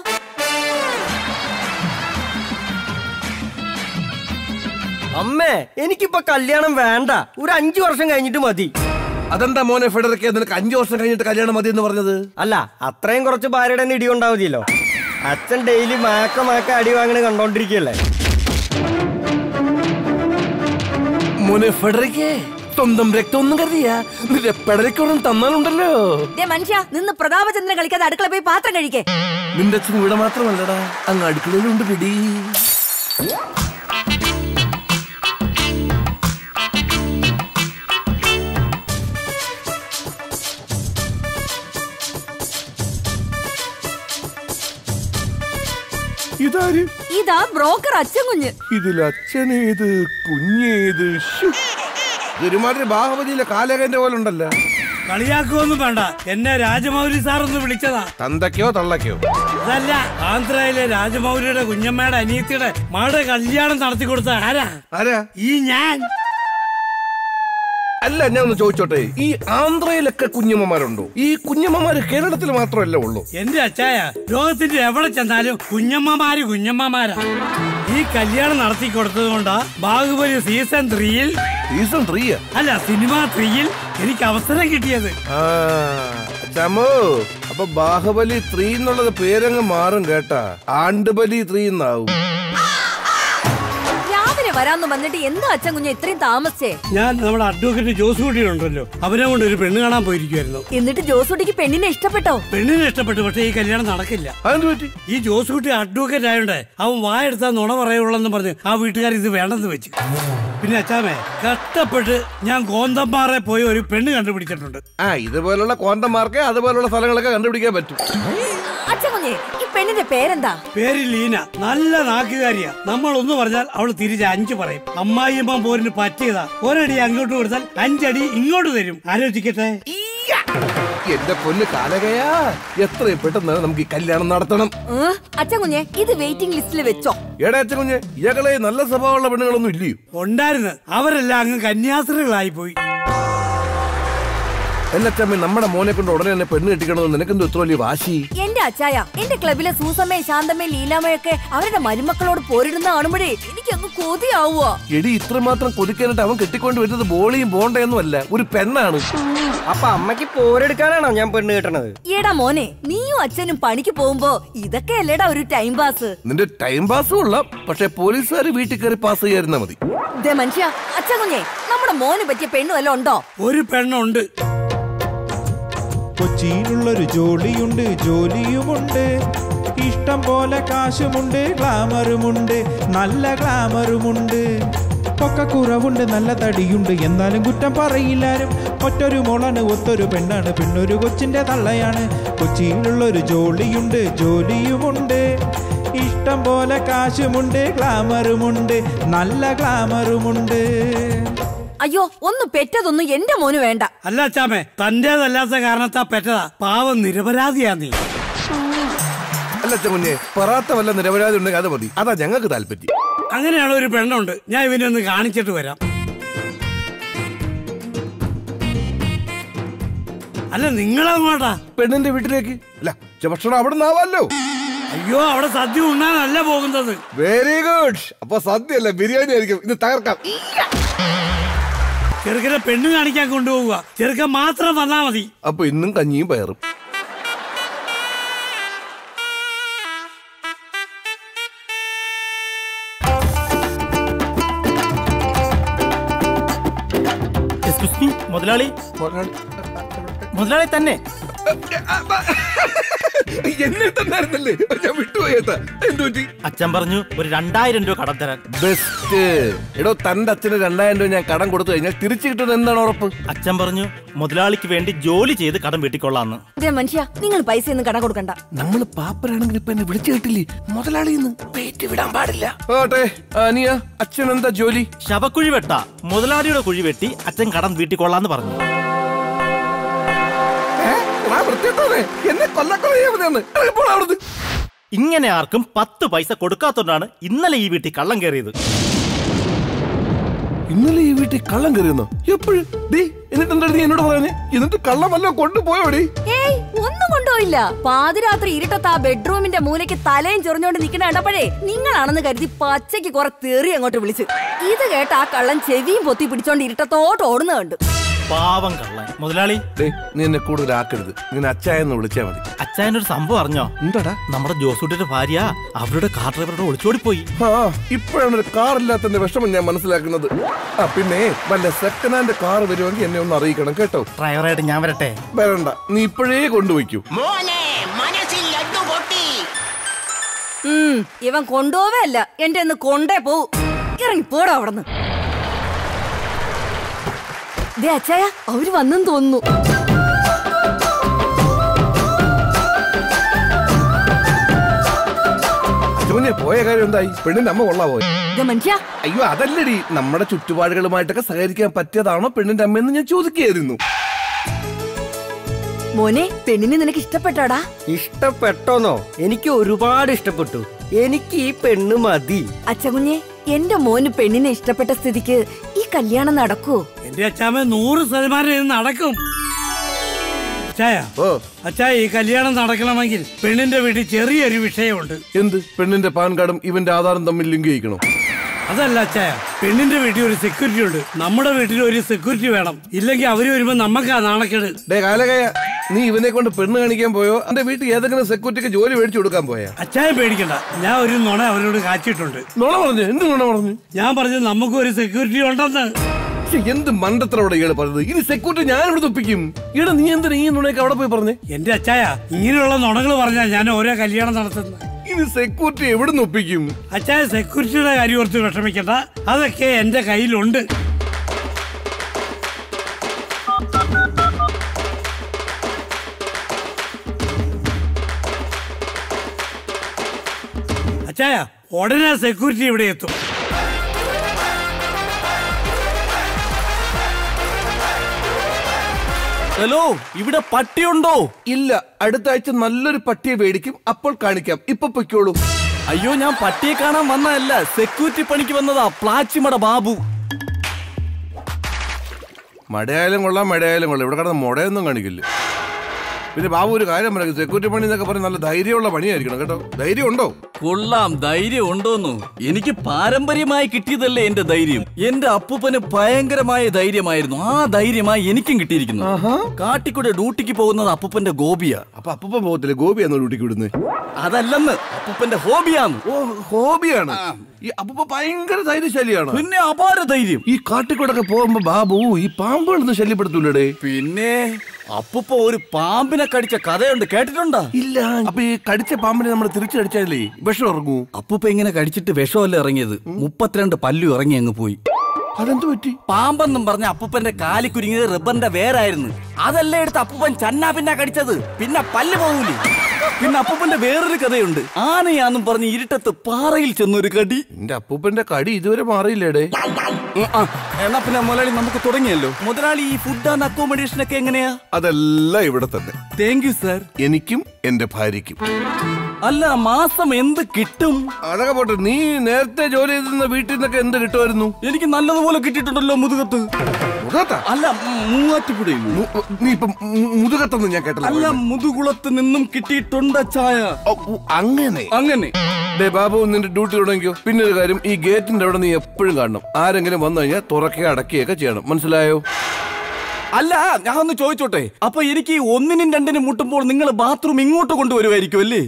അമ്മേ എനിക്കിപ്പോ കല്യാണം വേണ്ട ഒരു അഞ്ചു വർഷം കഴിഞ്ഞിട്ട് മതി അതെന്താ മോനെ ഫെഡറക്കെ നിനക്ക് അഞ്ചു വർഷം കഴിഞ്ഞിട്ട് കല്യാണം മതി എന്ന് പറഞ്ഞത് അല്ല അത്രയും കുറച്ച് ഭാര്യയുടെ തന്നെ ഇടികൊണ്ടാ മതിയല്ലോ അച്ഛൻ ഡെയിലി മാക്ക മാക്ക അടി വാങ്ങണ കണ്ടോണ്ടിരിക്കല്ലേ മോനെ ഫെഡറക്കെ സ്വന്തം രക്തം ഒന്നും കരുതിയാ നിന്റെ പെടരക്കൊന്നും തന്നാലുണ്ടല്ലോ ദേ മനുഷ്യ നിന്ന് പ്രതാപചന്ദ്രൻ കളിക്കാതെ അടുക്കള പോയി പാത്രം കഴിക്കേ നിന്റെ അച്ഛൻ ഇവിടെ മാത്രമല്ലടാ അങ്ങ് അടുക്കളയിലുണ്ട് പിടി ഇതാര് ഇതാ ബ്രോക്കർ അച്ഛൻ കുഞ്ഞ് ഇതിൽ അച്ഛനേത് കുഞ്ഞേത് ശ്ശോ. ഇതൊരുമാതിരി ബാഹുബലിയിലെ കാലകന്റെ പോലെ ഉണ്ടല്ലോ കളിയാക്കുമൊന്നും വേണ്ട എന്നെ രാജമൗലി സാർ ഒന്ന് വിളിച്ചതാ തന്തയ്ക്കോ തള്ളയ്ക്കോ അതല്ല ആന്ധ്രയിലെ രാജമൗലിയുടെ കുഞ്ഞമ്മയുടെ അനിയത്തിയുടെ മകളുടെ കല്യാണം നടത്തി കൊടുത്ത ആരാ ആരാ ഈ ഞാൻ അല്ല ഞാൻ ഒന്ന് ചോദിച്ചോട്ടെ ഈ ആന്ധ്രയിലൊക്കെ കുഞ്ഞമ്മമാരുണ്ടോ ഈ കുഞ്ഞമ്മമാര് കേരളത്തിൽ മാത്രമല്ല ഉള്ളൂ എന്റെ അച്ചായ ലോകത്തിന്റെ എവിടെ ചെന്നാലും കുഞ്ഞമ്മമാര് കുഞ്ഞമ്മമാരാ ഈ കല്യാണം നടത്തി കൊടുത്തത് കൊണ്ടാ ബാഹുബലി സീസൺ ത്രീയിൽ സീസൺ ത്രീ അല്ല സിനിമ ത്രീയിൽ എനിക്ക് അവസരം കിട്ടിയത് ആ ചമോ അപ്പൊ ബാഹുബലി ത്രീ എന്നുള്ളത് പേരങ്ങ് മാറും കേട്ടാ ആണ്ടുബലി ത്രീ എന്നാവും രാവിലെ വരാന്ന് വന്നിട്ട് എന്താ അച്ഛൻ കുഞ്ഞ് ഇത്രയും താമസിച്ചേ ഞാൻ നമ്മുടെ അഡ്വക്കേറ്റ് ജോസ് കുട്ടിയുണ്ടല്ലോ അവനെ കൊണ്ട് ഒരു പെണ്ണ് കാണാൻ പോയിരിക്കുമായിരുന്നു എന്നിട്ട് ജോസൂട്ടിക്ക് പെണ്ണിനെ ഇഷ്ടപ്പെട്ടോ പെണ്ണിനെ ഇഷ്ടപ്പെട്ടു പക്ഷേ ഈ കല്യാണം നടക്കില്ല ഈ ജോസ് കുട്ടി അഡ്വക്കേറ്റ് ആയോണ്ടേ അവൻ വായെടുത്താൽ നുണ പറയുള്ളെന്ന് പറഞ്ഞ് ആ വീട്ടുകാർ ഇത് വേണ്ടെന്ന് വെച്ച് പിന്നെ അച്ചാമേ കഷ്ടപ്പെട്ട് ഞാൻ കോന്തമ്പാറെ പോയി ഒരു പെണ്ണ് കണ്ടുപിടിച്ചിട്ടുണ്ട് ആ ഇതുപോലുള്ള കോന്തന്മാർക്ക് അതുപോലുള്ള സ്ഥലങ്ങളൊക്കെ കണ്ടുപിടിക്കാൻ പറ്റും അച്ഛൻ കുഞ്ഞെ ഈ പെണ്ണിന്റെ പേരെന്താ പേര് ലീന നല്ല നാക്കുകാരിയാ നമ്മൾ ഒന്ന് പറഞ്ഞാൽ അവൾ തിരിച്ച് അഞ്ച് പറയും അമ്മായിയമ്മ പോരിന് പറ്റിയതാ ഒരടി അങ്ങോട്ട് കൊടുത്താൽ അഞ്ചടി ഇങ്ങോട്ട് തരും ആലോചിക്കട്ടെ എന്റെ പൊന്ന് കാലകയാ എത്രയും പെട്ടെന്ന് നമുക്ക് ഈ കല്യാണം നടത്തണം ഏ? അച്ഛൻ കുഞ്ഞെ ഇത് വെയിറ്റിംഗ് ലിസ്റ്റിൽ വെച്ചോ എടാ അച്ഛൻ കുഞ്ഞെ ഇയാളെ നല്ല സ്വഭാവമുള്ള പെണ്ണുങ്ങളൊന്നും ഇല്ലയോ ഉണ്ടായിരുന്നു അവരെല്ലാം അങ്ങ് കന്യാസ്ത്രീകളായി പോയി എന്നച്ചമ്മ നമ്മുടെ മോനെ കൊണ്ട് ഉടനെ തന്നെ പെണ്ണ് കെട്ടിക്കണമെന്ന് നിനക്കെന്തോ ഇത്ര വലിയ വാശി എന്റെ അച്ചായ എന്റെ ക്ലബിലെ സൂസമ്മയും ശാന്തമ്മയും ലീലാമ്മയൊക്കെ അവരുടെ മരുമക്കളോട് പോരിടുന്ന കാണുമ്പോഴേ എനിക്ക് അങ്ങ് കൊതിയാവുക എടി ഇത്രമാത്രം കൊതിക്കാനായിട്ട് അവൻ കെട്ടിക്കൊണ്ട് വരുന്നത് ബോളിയും ബോണ്ടയൊന്നും അല്ല ഒരു പെണ്ണാണ് അപ്പൊ അമ്മയ്ക്ക് പോരെടുക്കാനാണോ ഞാൻ പെണ്ണ് കെട്ടണത് എടാ മോനെ നീയും അച്ഛനും പണിക്ക് പോകുമ്പോ ഇതൊക്കെ അല്ലേടാ ഒരു ടൈം പാസ് നിന്റെ ടൈം പാസും ഉള്ള പക്ഷെ പോലീസുകാർ വീട്ടിൽ കയറി പാസ് ചെയ്യായിരുന്നാ മതി ദേ മനുഷ്യ അച്ഛൻ കുഞ്ഞെ നമ്മുടെ മോന് പറ്റിയ പെണ്ണു വല്ലതും ഉണ്ടോ ഒരു പെണ്ണുണ്ട് കൊച്ചിയിലുള്ളൊരു ജോലിയുണ്ട് ജോലിയുമുണ്ട് ഇഷ്ടം പോലെ കാശുമുണ്ട് ഗ്ലാമറുമുണ്ട് നല്ല ഗ്ലാമറുമുണ്ട് പൊക്കക്കുറവുണ്ട് നല്ല തടിയുണ്ട് എന്നാലും കുറ്റം പറയില്ലാരും ഒറ്റൊരു മോളാണ് ഒത്തൊരു പെണ്ണാണ് പെണ്ണൊരു കൊച്ചിന്റെ തള്ളയാണ് കൊച്ചിയിലുള്ളൊരു ജോലിയുണ്ട് ജോലിയുമുണ്ട് ഇഷ്ടം പോലെ കാശുമുണ്ട് ഗ്ലാമറുമുണ്ട് നല്ല ഗ്ലാമറുമുണ്ട് അയ്യോ ഒന്ന് പെറ്റതൊന്നും എന്റെ മോന് വേണ്ട അല്ല അച്ചാമേ തന്റേതല്ലാത്ത കാരണത്താ പെറ്റതാ പാവം നിരപരാധിയാ നീ അല്ല അച്ഛൻ കുഞ്ഞെ പറയാത്ത വല്ല നിരപരാധി ഉണ്ടെങ്കിൽ അത് മതി അതാ ഞങ്ങൾക്ക് താല്പര്യം അങ്ങനെയാണ് ഒരു പെണ്ണുണ്ട് ഞാൻ ഇവനെ ഒന്ന് കാണിച്ചിട്ട് വരാം അല്ല നിങ്ങളെങ്ങോട്ടാ പെണ്ണിന്റെ വീട്ടിലേക്ക് അല്ല ഉച്ച ഭക്ഷണം അവിടെ നിന്നാവാല്ലോ അയ്യോ അവിടെ സദ്യ ഉണ്ണാനല്ല പോകുന്നത് വെരി ഗുഡ് അപ്പൊ സദ്യ അല്ല ബിരിയാണി ആയിരിക്കും ഇത് തകർക്കാം ചെറുക്കനെ പെണ്ണ് കാണിക്കാൻ കൊണ്ടുപോവുക ചെറുക്കൻ മാത്രം വന്നാ മതി അപ്പൊ ഇന്നും കഞ്ഞിയും പയറും മുതലാളി മുതലാളി തന്നെ എന്നെ തന്നായിരുന്നല്ലേ ഞാൻ വിട്ടുപോയേട്ടാ എന്തു പറ്റി അച്ഛൻ പറഞ്ഞു ഒരു രണ്ടായിരം രൂപ കടം തരാൻ ബെസ്റ്റ് എടോ തന്റെ അച്ഛന് രണ്ടായിരം രൂപ ഞാൻ കടം കൊടുത്തു കഴിഞ്ഞാൽ തിരിച്ചു കിട്ടുന്നത് എന്താണ് ഉറപ്പ് അച്ഛൻ പറഞ്ഞു മുതലാളിക്ക് വേണ്ടി ജോലി ചെയ്ത് കടം വീട്ടിക്കൊള്ളാന്ന് ദേ മനുഷ്യ നിങ്ങൾ പൈസ ഒന്നും കട കൊടുക്കണ്ട നമ്മൾ പാപ്പരാണെങ്കിൽ ഇപ്പൊ എന്നെ വിളിച്ചു കിട്ടില്ലേ മുതലാളിന്ന് പേറ്റ് വിടാൻ പാടില്ല ആട്ടെ അനിയ അച്ഛൻ എന്താ ജോലി ശവക്കുഴി വെട്ട മുതലാളിയുടെ കുഴി വെട്ടി അച്ഛൻ കടം വീട്ടിക്കൊള്ളാന്ന് പറഞ്ഞു എടാ, വൃത്തികെട്ടവനെ, എന്നെ കൊല്ലക്കൊല ചെയ്യാമെന്ന് ഇപ്പോൾ അവിടുന്ന് ഇങ്ങനെ ആർക്കും പത്ത് പൈസ കൊടുക്കാത്തോണ്ടാണ് ഇന്നലെ ഈ വീട്ടിൽ കള്ളം കയറിയത് ഇന്നലെ ഈ വീട്ടിൽ കള്ളം കയറിയെന്നോ എപ്പോഴും ഡേ എന്നിട്ട് എന്താ നീ എന്നോട് പറയാനേ എന്നിട്ട് കള്ളം വല്ലതും കൊണ്ടുപോയോടി ഏയ് ഒന്നും കൊണ്ടുപോയില്ല പാതിരാത്രി ഇരുട്ടത്ത് ആ ബെഡ്റൂമിന്റെ മൂലയ്ക്ക് തലയും ചൊറിഞ്ഞോണ്ട് നിൽക്കുന്ന കണ്ടപ്പോഴേ നിങ്ങളാണെന്ന് കരുതി പച്ചയ്ക്ക് കുറെ തെറി അങ്ങോട്ട് വിളിച്ചു ഇത് കേട്ട് ആ കള്ളൻ ചെവിയും പൊത്തി പിടിച്ചോണ്ട് ഇരുട്ടത്തോട്ട് ഓടുന്ന കണ്ടു പാവം കള്ളൻ മുതലാളി ഡേ നീ എന്നെ കൂടുതൽ ആക്കരുത് ഇങ്ങനെ അച്ചായെന്ന് വിളിച്ചാ മതി അച്ഛനൊരു സംഭവം അറിഞ്ഞോ എന്താടാ നമ്മുടെ ജോസൂട്ടിന്റെ ഭാര്യ അവരുടെ കാർ ഡ്രൈവറുടെ ഒളിച്ചോടിപ്പോയി ആ ഇപ്പോഴാണ് ഒരു കാർ ഇല്ലാത്തതിന്റെ വിഷമം ഞാൻ മനസ്സിലാക്കുന്നത് ആ പിന്നെ വല്ല സെക്കൻഡ് ഹാൻഡ് കാർ വരുമെങ്കിൽ എന്നെ ഒന്ന് അറിയിക്കണം കേട്ടോ ഡ്രൈവറായിട്ട് ഞാൻ വരട്ടെ വരണ്ട നീ ഇപ്പോഴേ കൊണ്ടുപോയിക്കൂ ഉം, ഇവൻ കൊണ്ടുപോവല്ല എന്റെ ഒന്ന് കൊണ്ടേ പോവും ഇറങ്ങി പോടാ അവിടുന്ന് ദേ അച്ചായ അവര് വന്നെന്ന് തോന്നുന്നു അച്ഛനെ പോയ കാര്യം എന്തായി പെണ്ണിന്റെ അമ്മ കൊള്ളാവോ ദേ മനുഷ്യ അയ്യോ അതല്ലടി നമ്മുടെ ചുറ്റുപാടുകളുമായിട്ടൊക്കെ സഹകരിക്കാൻ പറ്റിയതാണോ പെണ്ണിന്റെ അമ്മയെന്ന് ഞാൻ ചോദിക്കുകയായിരുന്നു മോനെ പെണ്ണിനെ നിനക്ക് ഇഷ്ടപ്പെട്ടാടാ ഇഷ്ടപ്പെട്ടോന്നോ എനിക്ക് ഒരുപാട് ഇഷ്ടപ്പെട്ടു എനിക്ക് ഈ പെണ്ണ് മതി അച്ഛകുഞ്ഞെ എന്റെ മോന് പെണ്ണിനെ ഇഷ്ടപ്പെട്ട സ്ഥിതിക്ക് ഈ കല്യാണം നടക്കുവോ എന്റെ അച്ചാമ്മ നൂറ് ശതമാനം ഇത് നടക്കും അച്ചായ അച്ചായ ഈ കല്യാണം നടക്കണമെങ്കിൽ പെണ്ണിന്റെ വീട്ടിൽ ചെറിയൊരു വിഷയമുണ്ട് എന്ത് പെണ്ണിന്റെ പാൻ കാർഡും ഇവന്റെ ആധാറും തമ്മിൽ ലിങ്ക് ചെയ്യിക്കണം അതല്ല അച്ചായ പെണ്ണിന്റെ വീട്ടിൽ ഒരു സെക്യൂരിറ്റി ഉണ്ട് നമ്മുടെ വീട്ടിൽ ഒരു സെക്യൂരിറ്റി വേണം ഇല്ലെങ്കിൽ അവര് വരുമ്പോ നമുക്കാ നാണക്കേട് ഡേ കാലകയ നീ ഇവനെ കൊണ്ട് പെണ്ണ് കാണിക്കാൻ പോയോ എന്റെ വീട്ടിൽ ഏതെങ്കിലും സെക്യൂരിറ്റിക്ക് ജോലി മേടിച്ചു കൊടുക്കാൻ പോയാ അച്ചായ പേടിക്കണ്ട ഞാൻ ഒരു നുണ അവരോട് കാച്ചിട്ടുണ്ട് നുണ പറഞ്ഞു എന്ത് നുണ പറഞ്ഞു ഞാൻ പറഞ്ഞു നമുക്ക് ഒരു സെക്യൂരിറ്റി ഉണ്ടെന്ന് ശ്ശെ, എന്ത് മണ്ടത്തരോടെ ഇയാള് പറഞ്ഞത് ഇനി സെക്യൂരിറ്റി ഞാൻ ഇവിടെ ഒപ്പിക്കും ഈടെ നീ എന്തിനാ ഈ നുണയൊക്കെ അവിടെ പോയി പറഞ്ഞേ എന്റെ അച്ചായ ഇങ്ങനെയുള്ള നുണകൾ പറഞ്ഞാൽ ഞാൻ ഓരോ കല്യാണം നടത്തുന്നത് ഇനി സെക്യൂരിറ്റി എവിടെ നിന്ന് ഒപ്പിക്കും അച്ചായ സെക്യൂരിറ്റിയുടെ കാര്യം ഓർത്ത് വിഷമിക്കണ്ട അതൊക്കെ എന്റെ കയ്യിലുണ്ട് അച്ചായ ഉടനെ സെക്യൂരിറ്റി ഇവിടെ എത്തും ഹലോ ഇവിടെ പട്ടിയുണ്ടോ ഇല്ല അടുത്ത ആഴ്ച നല്ലൊരു പട്ടിയെ മേടിക്കും അപ്പോൾ കാണിക്കാം ഇപ്പൊ പൊയ്ക്കോളൂ അയ്യോ ഞാൻ പട്ടിയെ കാണാൻ വന്നതല്ല സെക്യൂരിറ്റി പണിക്ക് വന്നതാ പ്ലാച്ചിമട ബാബു മടയായാലും കൊള്ളാം മടയായാലും കൊള്ളാം ഇവിടെ കിടന്ന് മുടയൊന്നും കാണിക്കില്ല പിന്നെ ബാബു ഒരു കാര്യം പറയാം സെക്യൂരിറ്റി പണി എന്നൊക്കെ പറഞ്ഞ് നല്ല ധൈര്യമുള്ള പണിയായിരിക്കണം കേട്ടോ ധൈര്യം ഉണ്ടോ കൊള്ളാം ധൈര്യം ഉണ്ടോന്നു എനിക്ക് പാരമ്പര്യമായി കിട്ടിയതല്ലേ എന്റെ ധൈര്യം എന്റെ അപ്പൂപ്പന് ഭയങ്കരമായ ധൈര്യമായിരുന്നു ആ ധൈര്യമായി എനിക്കും കിട്ടിയിരിക്കുന്നു കാട്ടിക്കൂടെ ഡ്യൂട്ടിക്ക് പോകുന്നത് അപ്പൂപ്പന്റെ ഗോപിയാ അപ്പൊ അപ്പൂപ്പൻ പോകത്തില്ല ഗോപിയാണോ ഡ്യൂട്ടിക്ക് വിടുന്നത് അതല്ലെന്ന് അപ്പൂപ്പന്റെ ഹോബിയാന്ന് ഓ ഹോബിയാണ് ഈ അപ്പൂപ്പ ഭയങ്കര ധൈര്യശാലിയാണ് പിന്നെ അപാര ധൈര്യം ഈ കാട്ടിക്കൂടൊക്കെ പോകുമ്പോ ബാബു ഈ പാമ്പുകളൊന്നും ശല്യപ്പെടുത്തൂലേ പിന്നെ അപ്പൂപ്പ ഒരു പാമ്പിനെ കടിച്ച കഥയുണ്ട് കേട്ടിട്ടുണ്ടോ ഇല്ല അപ്പൊ ഈ കടിച്ച പാമ്പിനെ നമ്മൾ തിരിച്ചടിച്ചാലേ വിഷം ഇറങ്ങൂ അപ്പൂപ്പ ഇങ്ങനെ കടിച്ചിട്ട് വിഷമല്ല ഇറങ്ങിയത് മുപ്പത്തിരണ്ട് പല്ലു ഇറങ്ങി അങ്ങ് പോയി അതെന്ത് പറ്റി പാമ്പെന്നും പറഞ്ഞ അപ്പൂപ്പന്റെ കാലി കുരുങ്ങിയത് റബ്ബറിന്റെ വേരായിരുന്നു അതല്ലേ എടുത്ത് അപ്പൂപ്പൻ ചന്നാ പിന്നെ കടിച്ചത് പിന്നെ പല്ല് പോകൂലേ പിന്നെ അപ്പൂപ്പന്റെ വേറൊരു കഥയുണ്ട് ആനയാന്നും പറഞ്ഞ് ഇരുട്ടത്ത് പാറയിൽ ചെന്നൊരു കടി എന്റെ അപ്പൂപ്പന്റെ കടി ഇതുവരെ മാറിയില്ലേടേ ഉം, ആ, എന്നാ പിന്നെ മുതലാളി നമുക്ക് തുടങ്ങിയല്ലോ മുതലാളി ഈ ഫുഡ് ആൻഡ് അക്കോമഡേഷൻ ഒക്കെ എങ്ങനെയാ അതെല്ലാം ഇവിടെ തന്നെ താങ്ക് യു സാർ എനിക്കും എന്റെ ഭാര്യയ്ക്കും അല്ല മാസം എന്ത് കിട്ടും അതൊക്കെ പോട്ടെ നീ നേരത്തെ ജോലി ചെയ്തിരുന്ന വീട്ടിൽ നിന്നൊക്കെ എന്ത് കിട്ടുമായിരുന്നു എനിക്ക് നല്ലതുപോലെ കിട്ടിയിട്ടുണ്ടല്ലോ മുതുകത്ത് അല്ല മൂവാറ്റുപുഴയിൽ നീ ഇപ്പൊ മുതുകത്തൊന്നും ഞാൻ കേട്ടല്ലോ അല്ല മുതുകുളത്ത് നിന്നും കിട്ടിയിട്ടുണ്ട് ചായ അങ്ങനെ അങ്ങനെ ഡേ ബാബു നിന്റെ ഡ്യൂട്ടി തുടങ്ങിയോ പിന്നെ ഒരു കാര്യം ഈ ഗേറ്റിന്റെ അവിടെ നീ എപ്പോഴും കാണണം ആരെങ്കിലും വന്നു കഴിഞ്ഞാൽ തുറക്കുക അടക്കുകയൊക്കെ ചെയ്യണം മനസ്സിലായോ അല്ല ഞാൻ ഒന്ന് ചോദിച്ചോട്ടെ അപ്പൊ എനിക്ക് ഈ ഒന്നിനും രണ്ടിനും മുട്ടുമ്പോൾ നിങ്ങൾ ബാത്റൂം ഇങ്ങോട്ട് കൊണ്ടുവരുമായിരിക്കും അല്ലേ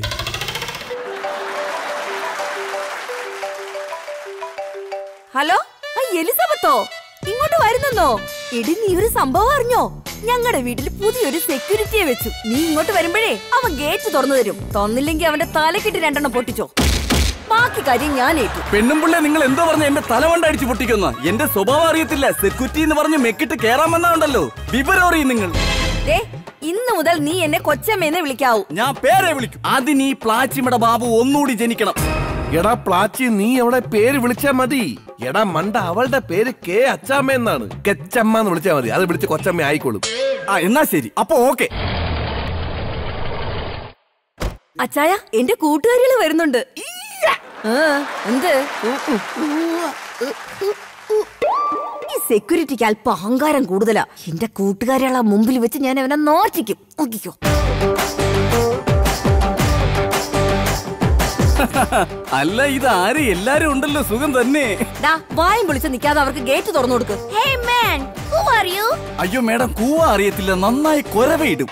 ഹലോ ആ എലിസബത്തോ ഇങ്ങോട്ട് വരുന്നെന്നോ എടി നീ ഒരു സംഭവം അറിഞ്ഞോ ഞങ്ങളുടെ വീട്ടിൽ പുതിയൊരു സെക്യൂരിറ്റിയെ വെച്ചു നീ ഇങ്ങോട്ട് വരുമ്പോഴേ അവൻ ഗേറ്റ് തുറന്നു തരും തന്നില്ലെങ്കിൽ അവന്റെ തലക്കിട്ട് രണ്ടെണ്ണം പൊട്ടിച്ചോ ബാക്കി കാര്യം ഞാൻ ഏറ്റു പെണ്ണും പിള്ളേ നിങ്ങൾ എന്തോ പറഞ്ഞ എന്റെ തലവണ്ട അടിച്ച് പൊട്ടിക്കുന്ന എന്റെ സ്വഭാവം അറിയത്തില്ല സെക്യൂരിറ്റി എന്ന് പറഞ്ഞ് മെക്കിട്ട് കേറാമെന്നാണ്ടല്ലോ വിവരം അറിയും നിങ്ങൾ ദേ, ഇന്ന് മുതൽ നീ എന്നെ കൊച്ചമ്മേന്ന് വിളിക്കാവൂ ഞാൻ പേരെ വിളിക്കും അതിന് ഈ പ്ലാച്ചിമട ബാബു ഒന്നുകൂടി ജനിക്കണം എടാ പ്ലാച്ചി നീ അവിടെ പേര് വിളിച്ചാ മതി എടാ മണ്ട അവളുടെ പേര് കെ അച്ചാമ്മ എന്നാണ് കെച്ചമ്മ എന്ന് വിളിച്ചാ മതി അത് വിളിച്ച് കൊച്ചമ്മ ആയിക്കോളും ആ എന്നാ ശരി അപ്പൊ ഓക്കെ അച്ചായ എന്റെ കൂട്ടുകാരികൾ വരുന്നുണ്ട് ആ, എന്ത് ഈ സെക്യൂരിറ്റിക്ക് അല്പം അഹങ്കാരം കൂടുതലാ എന്റെ കൂട്ടുകാരികളെ മുമ്പിൽ വെച്ച് ഞാൻ അവനെ നോറ്റിക്കും നോക്കിക്കോ അല്ല ഇത് ആര് എല്ലാരും ഉണ്ടല്ലോ സുഖം തന്നെ ഡാ വായും വിളിച്ച് നിൽക്കാതെ അവർക്ക് ഗേറ്റ് തുറന്നു കൊടുക്ക് hey man who are you അയ്യോ മേഡം കൂവ അറിയത്തില്ല നന്നായി കൊരവയിടും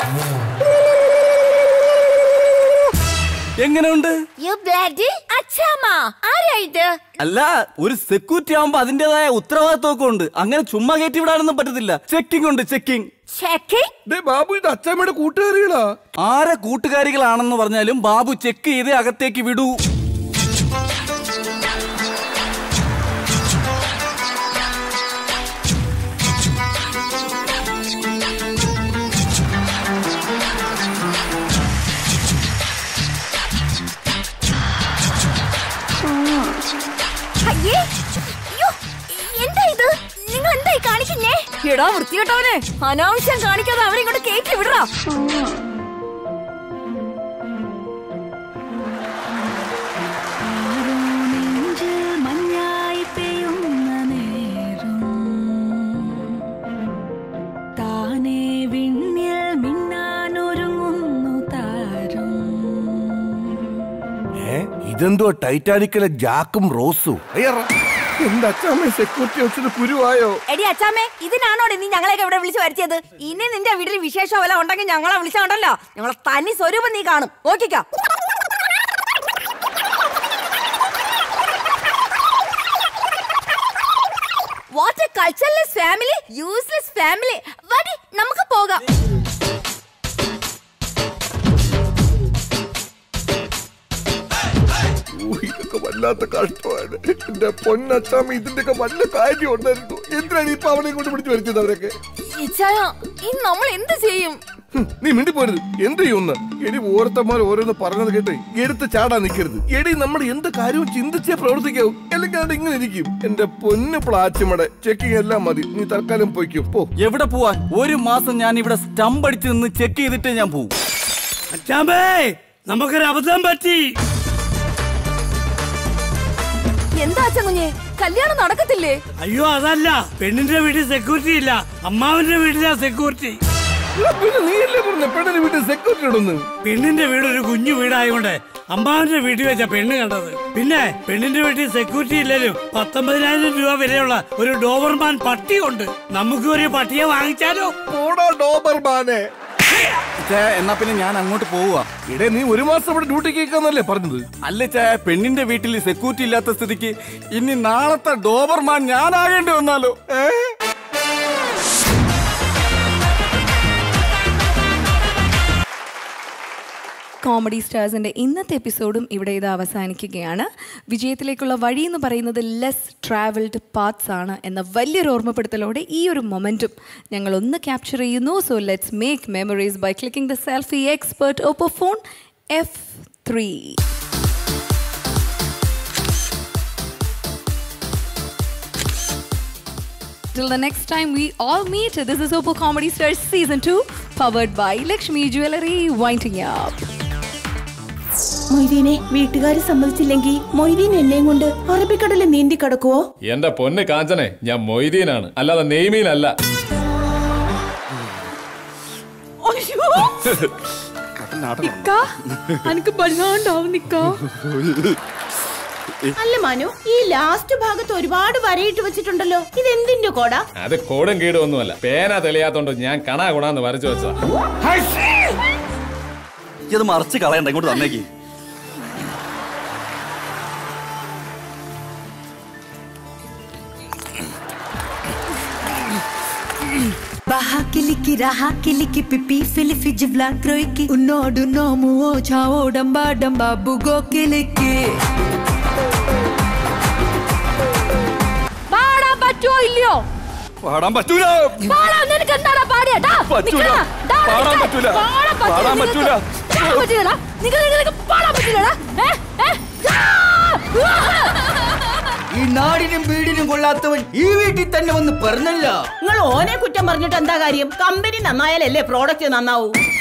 എങ്ങനെയുണ്ട് യു ബ്ലഡി അച്ഛാമ്മ ആരാ ഇത് അല്ല ഒരു സെക്യൂരിറ്റി ആവുമ്പോ അതിന്റേതായ ഉത്തരവാദിത്വമൊക്കെ ഉണ്ട് അങ്ങനെ ചുമ്മാ കയറ്റി വിടാനൊന്നും പറ്റത്തില്ല ചെക്കിംഗ് ഉണ്ട് ചെക്കിംഗ് ബാബു ഇത് അച്ഛമ്മയുടെ കൂട്ടുകാരികളാ ആരെ കൂട്ടുകാരികളാണെന്ന് പറഞ്ഞാലും ബാബു ചെക്ക് ചെയ്ത് അകത്തേക്ക് വിടൂ അയ്യേ അയ്യോ എന്താ ഇത് നിങ്ങൾ എന്തായി കാണിക്കുന്നേ എടാ വൃത്തികെട്ടവനെ അനാവശ്യം കാണിക്കാതെ അവരെ ഇങ്ങോട്ട് കയറ്റി വിടറാ മഞ്ഞായി പെയ്യുന്ന നേരം താനേ വിണ്ണിൽ മിന്നാനൊരുങ്ങുന്നു താരം ഏ ഇതെന്തോ ടൈറ്റാനിക്കിലെ ജാക്കും റോസും അയ്യറ എന്റെ അച്ഛമ്മ സെക്യൂരിറ്റി വെച്ചിട്ട് കുരുവായോ എടി അച്ചാമ്മേ ഇതിനാണോടെ നീ ഞങ്ങളെയൊക്കെ ഇവിടെ വിളിച്ചു വരുത്തിയത് ഇനി നിന്റെ വീട്ടിൽ വിശേഷം വല്ല ഉണ്ടെങ്കിൽ ഞങ്ങളെ വിളിച്ചോണ്ടല്ലോ ഞങ്ങളെ തനി സ്വരൂപം നീ കാണും നോക്കിക്കോ what a cultureless family useless family വടി നമുക്ക് പോകാം ഊ, ഇതൊക്കെ വല്ലാത്ത കഷ്ടമാണ് എന്റെ പൊന്നച്ചാമ്മ ഇതിന്റെയൊക്കെ വല്ല കാര്യം ഉണ്ടായിരുന്നു എന്തിനാണ് ഇപ്പൊ അവനെ കൊണ്ട് പിടിച്ചു വരുത്തിയത് അവരൊക്കെ ഇച്ചായ ഇനി നമ്മൾ എന്ത് ചെയ്യും ഹും, നീ മിണ്ടിപ്പോരുത് എന്ത് ചെയ്യുന്ന എടി ഓരോരുത്തന്മാർ ഓരോന്ന് പറഞ്ഞത് കേട്ട് എടുത്ത് ചാടാൻ നിൽക്കരുത് എടി നമ്മൾ എന്ത് കാര്യവും ചിന്തിച്ചേ പ്രവർത്തിക്കാവും അല്ലെങ്കിൽ അത് ഇങ്ങനെ ഇരിക്കും എന്റെ പൊന്ന് പ്ലാച്ചുമടെ ചെക്കിങ് എല്ലാം മതി നീ തൽക്കാലം പോയിക്കോ പോ എവിടെ പോവാൻ ഒരു മാസം ഞാൻ ഇവിടെ സ്റ്റംപ് അടിച്ച് നിന്ന് ചെക്ക് ചെയ്തിട്ടേ ഞാൻ പോവും അച്ചാമ്പേ നമുക്കൊരു അബദ്ധം പറ്റി എന്താ അച്ഛൻ കുഞ്ഞെ കല്യാണം നടക്കത്തില്ലേ അയ്യോ അതല്ല പെണ്ണിന്റെ വീട്ടിൽ സെക്യൂരിറ്റി ഇല്ല അമ്മാവന്റെ വീട്ടിലാ സെക്യൂരിറ്റി പിന്നെ നീയല്ലേ പറഞ്ഞ പെണ്ണിന്റെ വീട്ടിൽ സെക്യൂരിറ്റി ഇടുന്നു പെണ്ണിന്റെ വീട് ഒരു കുഞ്ഞു വീടായതുകൊണ്ട് അമ്മാവന്റെ വീട്ടിൽ വെച്ച പെണ്ണ് കണ്ടത് പിന്നെ പെണ്ണിന്റെ വീട്ടിൽ സെക്യൂരിറ്റി ഇല്ലെങ്കിലും പത്തൊമ്പതിനായിരം രൂപ വിലയുള്ള ഒരു ഡോബർമാൻ പട്ടിയുണ്ട് നമുക്ക് ഒരു പട്ടിയെ വാങ്ങിച്ചാലോ ഓടാ ഡോബർമാനെ എന്നാ പിന്നെ ഞാൻ അങ്ങോട്ട് പോവുക ഇടേ നീ ഒരു മാസം ഇവിടെ ഡ്യൂട്ടി കേൾക്കാന്നല്ലേ പറഞ്ഞത് അല്ല ചേ പെണ്ണിന്റെ വീട്ടിൽ സെക്യൂരിറ്റി ഇല്ലാത്ത സ്ഥിതിക്ക് ഇനി നാളത്തെ ഡോബർമാൻ ഞാനാകേണ്ടി വന്നാലോ ഏ കോമഡി സ്റ്റാർസിൻ്റെ ഇന്നത്തെ എപ്പിസോഡും ഇവിടെ ഇത് അവസാനിക്കുകയാണ് വിജയത്തിലേക്കുള്ള വഴി എന്ന് പറയുന്നത് ലെസ് ട്രാവൽഡ് പാത്സ് ആണ് എന്ന വലിയൊരു ഓർമ്മപ്പെടുത്തലോടെ ഈ ഒരു മൊമെൻറ്റും ഞങ്ങൾ ഒന്ന് ക്യാപ്ചർ ചെയ്യുന്നു so let's make memories by clicking the selfie expert Oppo phone F three Till the next time we all meet, this is Oppo Comedy Stars Season 2, powered by Lakshmi Jewelry, winding up. മൊയ്തീനെ വീട്ടുകാർ സമ്മതിച്ചില്ലെങ്കിൽ മൊയ്തീൻ എന്നെയും കൊണ്ട് അറബിക്കടലിൽ നീന്തി കിടക്കുവോ എന്റെ പൊന്ന് കാഞ്ചനെ ഞാൻ മൊയ്തീനാണ് അല്ലാതെ നെയ്മീനല്ല എനിക്ക് ബലാണ്ടാവും നിക്കോ അല്ല മനു ഈ ലാസ്റ്റ് ഭാഗത്ത് ഒരുപാട് വരയിട്ട് വെച്ചിട്ടുണ്ടല്ലോ ഇത് എന്തിന്റെ കോടാ അത് കോടും കീടും ഒന്നുമല്ല പേന തെളിയാത്തോണ്ട് ഞാൻ കണാ കുണാന്ന് വരച്ചു വെച്ചതാ ഇത് മറിച്ച് കളയണ്ട ഇങ്ങോട്ട് തന്നേക്ക് Baha kiliki raha kiliki pipi filifi jivla kroiki unodu nomu o chao damba damba bugo kiliki പാടാൻ പറ്റുമോ ഇല്ലയോ പാടാൻ പറ്റൂല പാടാൻ നിനക്ക് എന്താടാ പാടിയ പറ്റൂല. പാടാൻ പറ്റൂല. പാടാൻ പറ്റൂല. പാടാൻ പറ്റില്ലടാ നിനക്ക് നിനക്ക് പാടാൻ പറ്റില്ലടാ ഏ? ഏ? ഈ നാടിനും വീടിനും കൊള്ളാത്തവൻ ഈ വീട്ടിൽ തന്നെ വന്ന് പറഞ്ഞല്ല നിങ്ങൾ ഓനെ കുറ്റം പറഞ്ഞിട്ട് എന്താ കാര്യം കമ്പനി നന്നായാലല്ലേ പ്രോഡക്റ്റ് നന്നാവൂ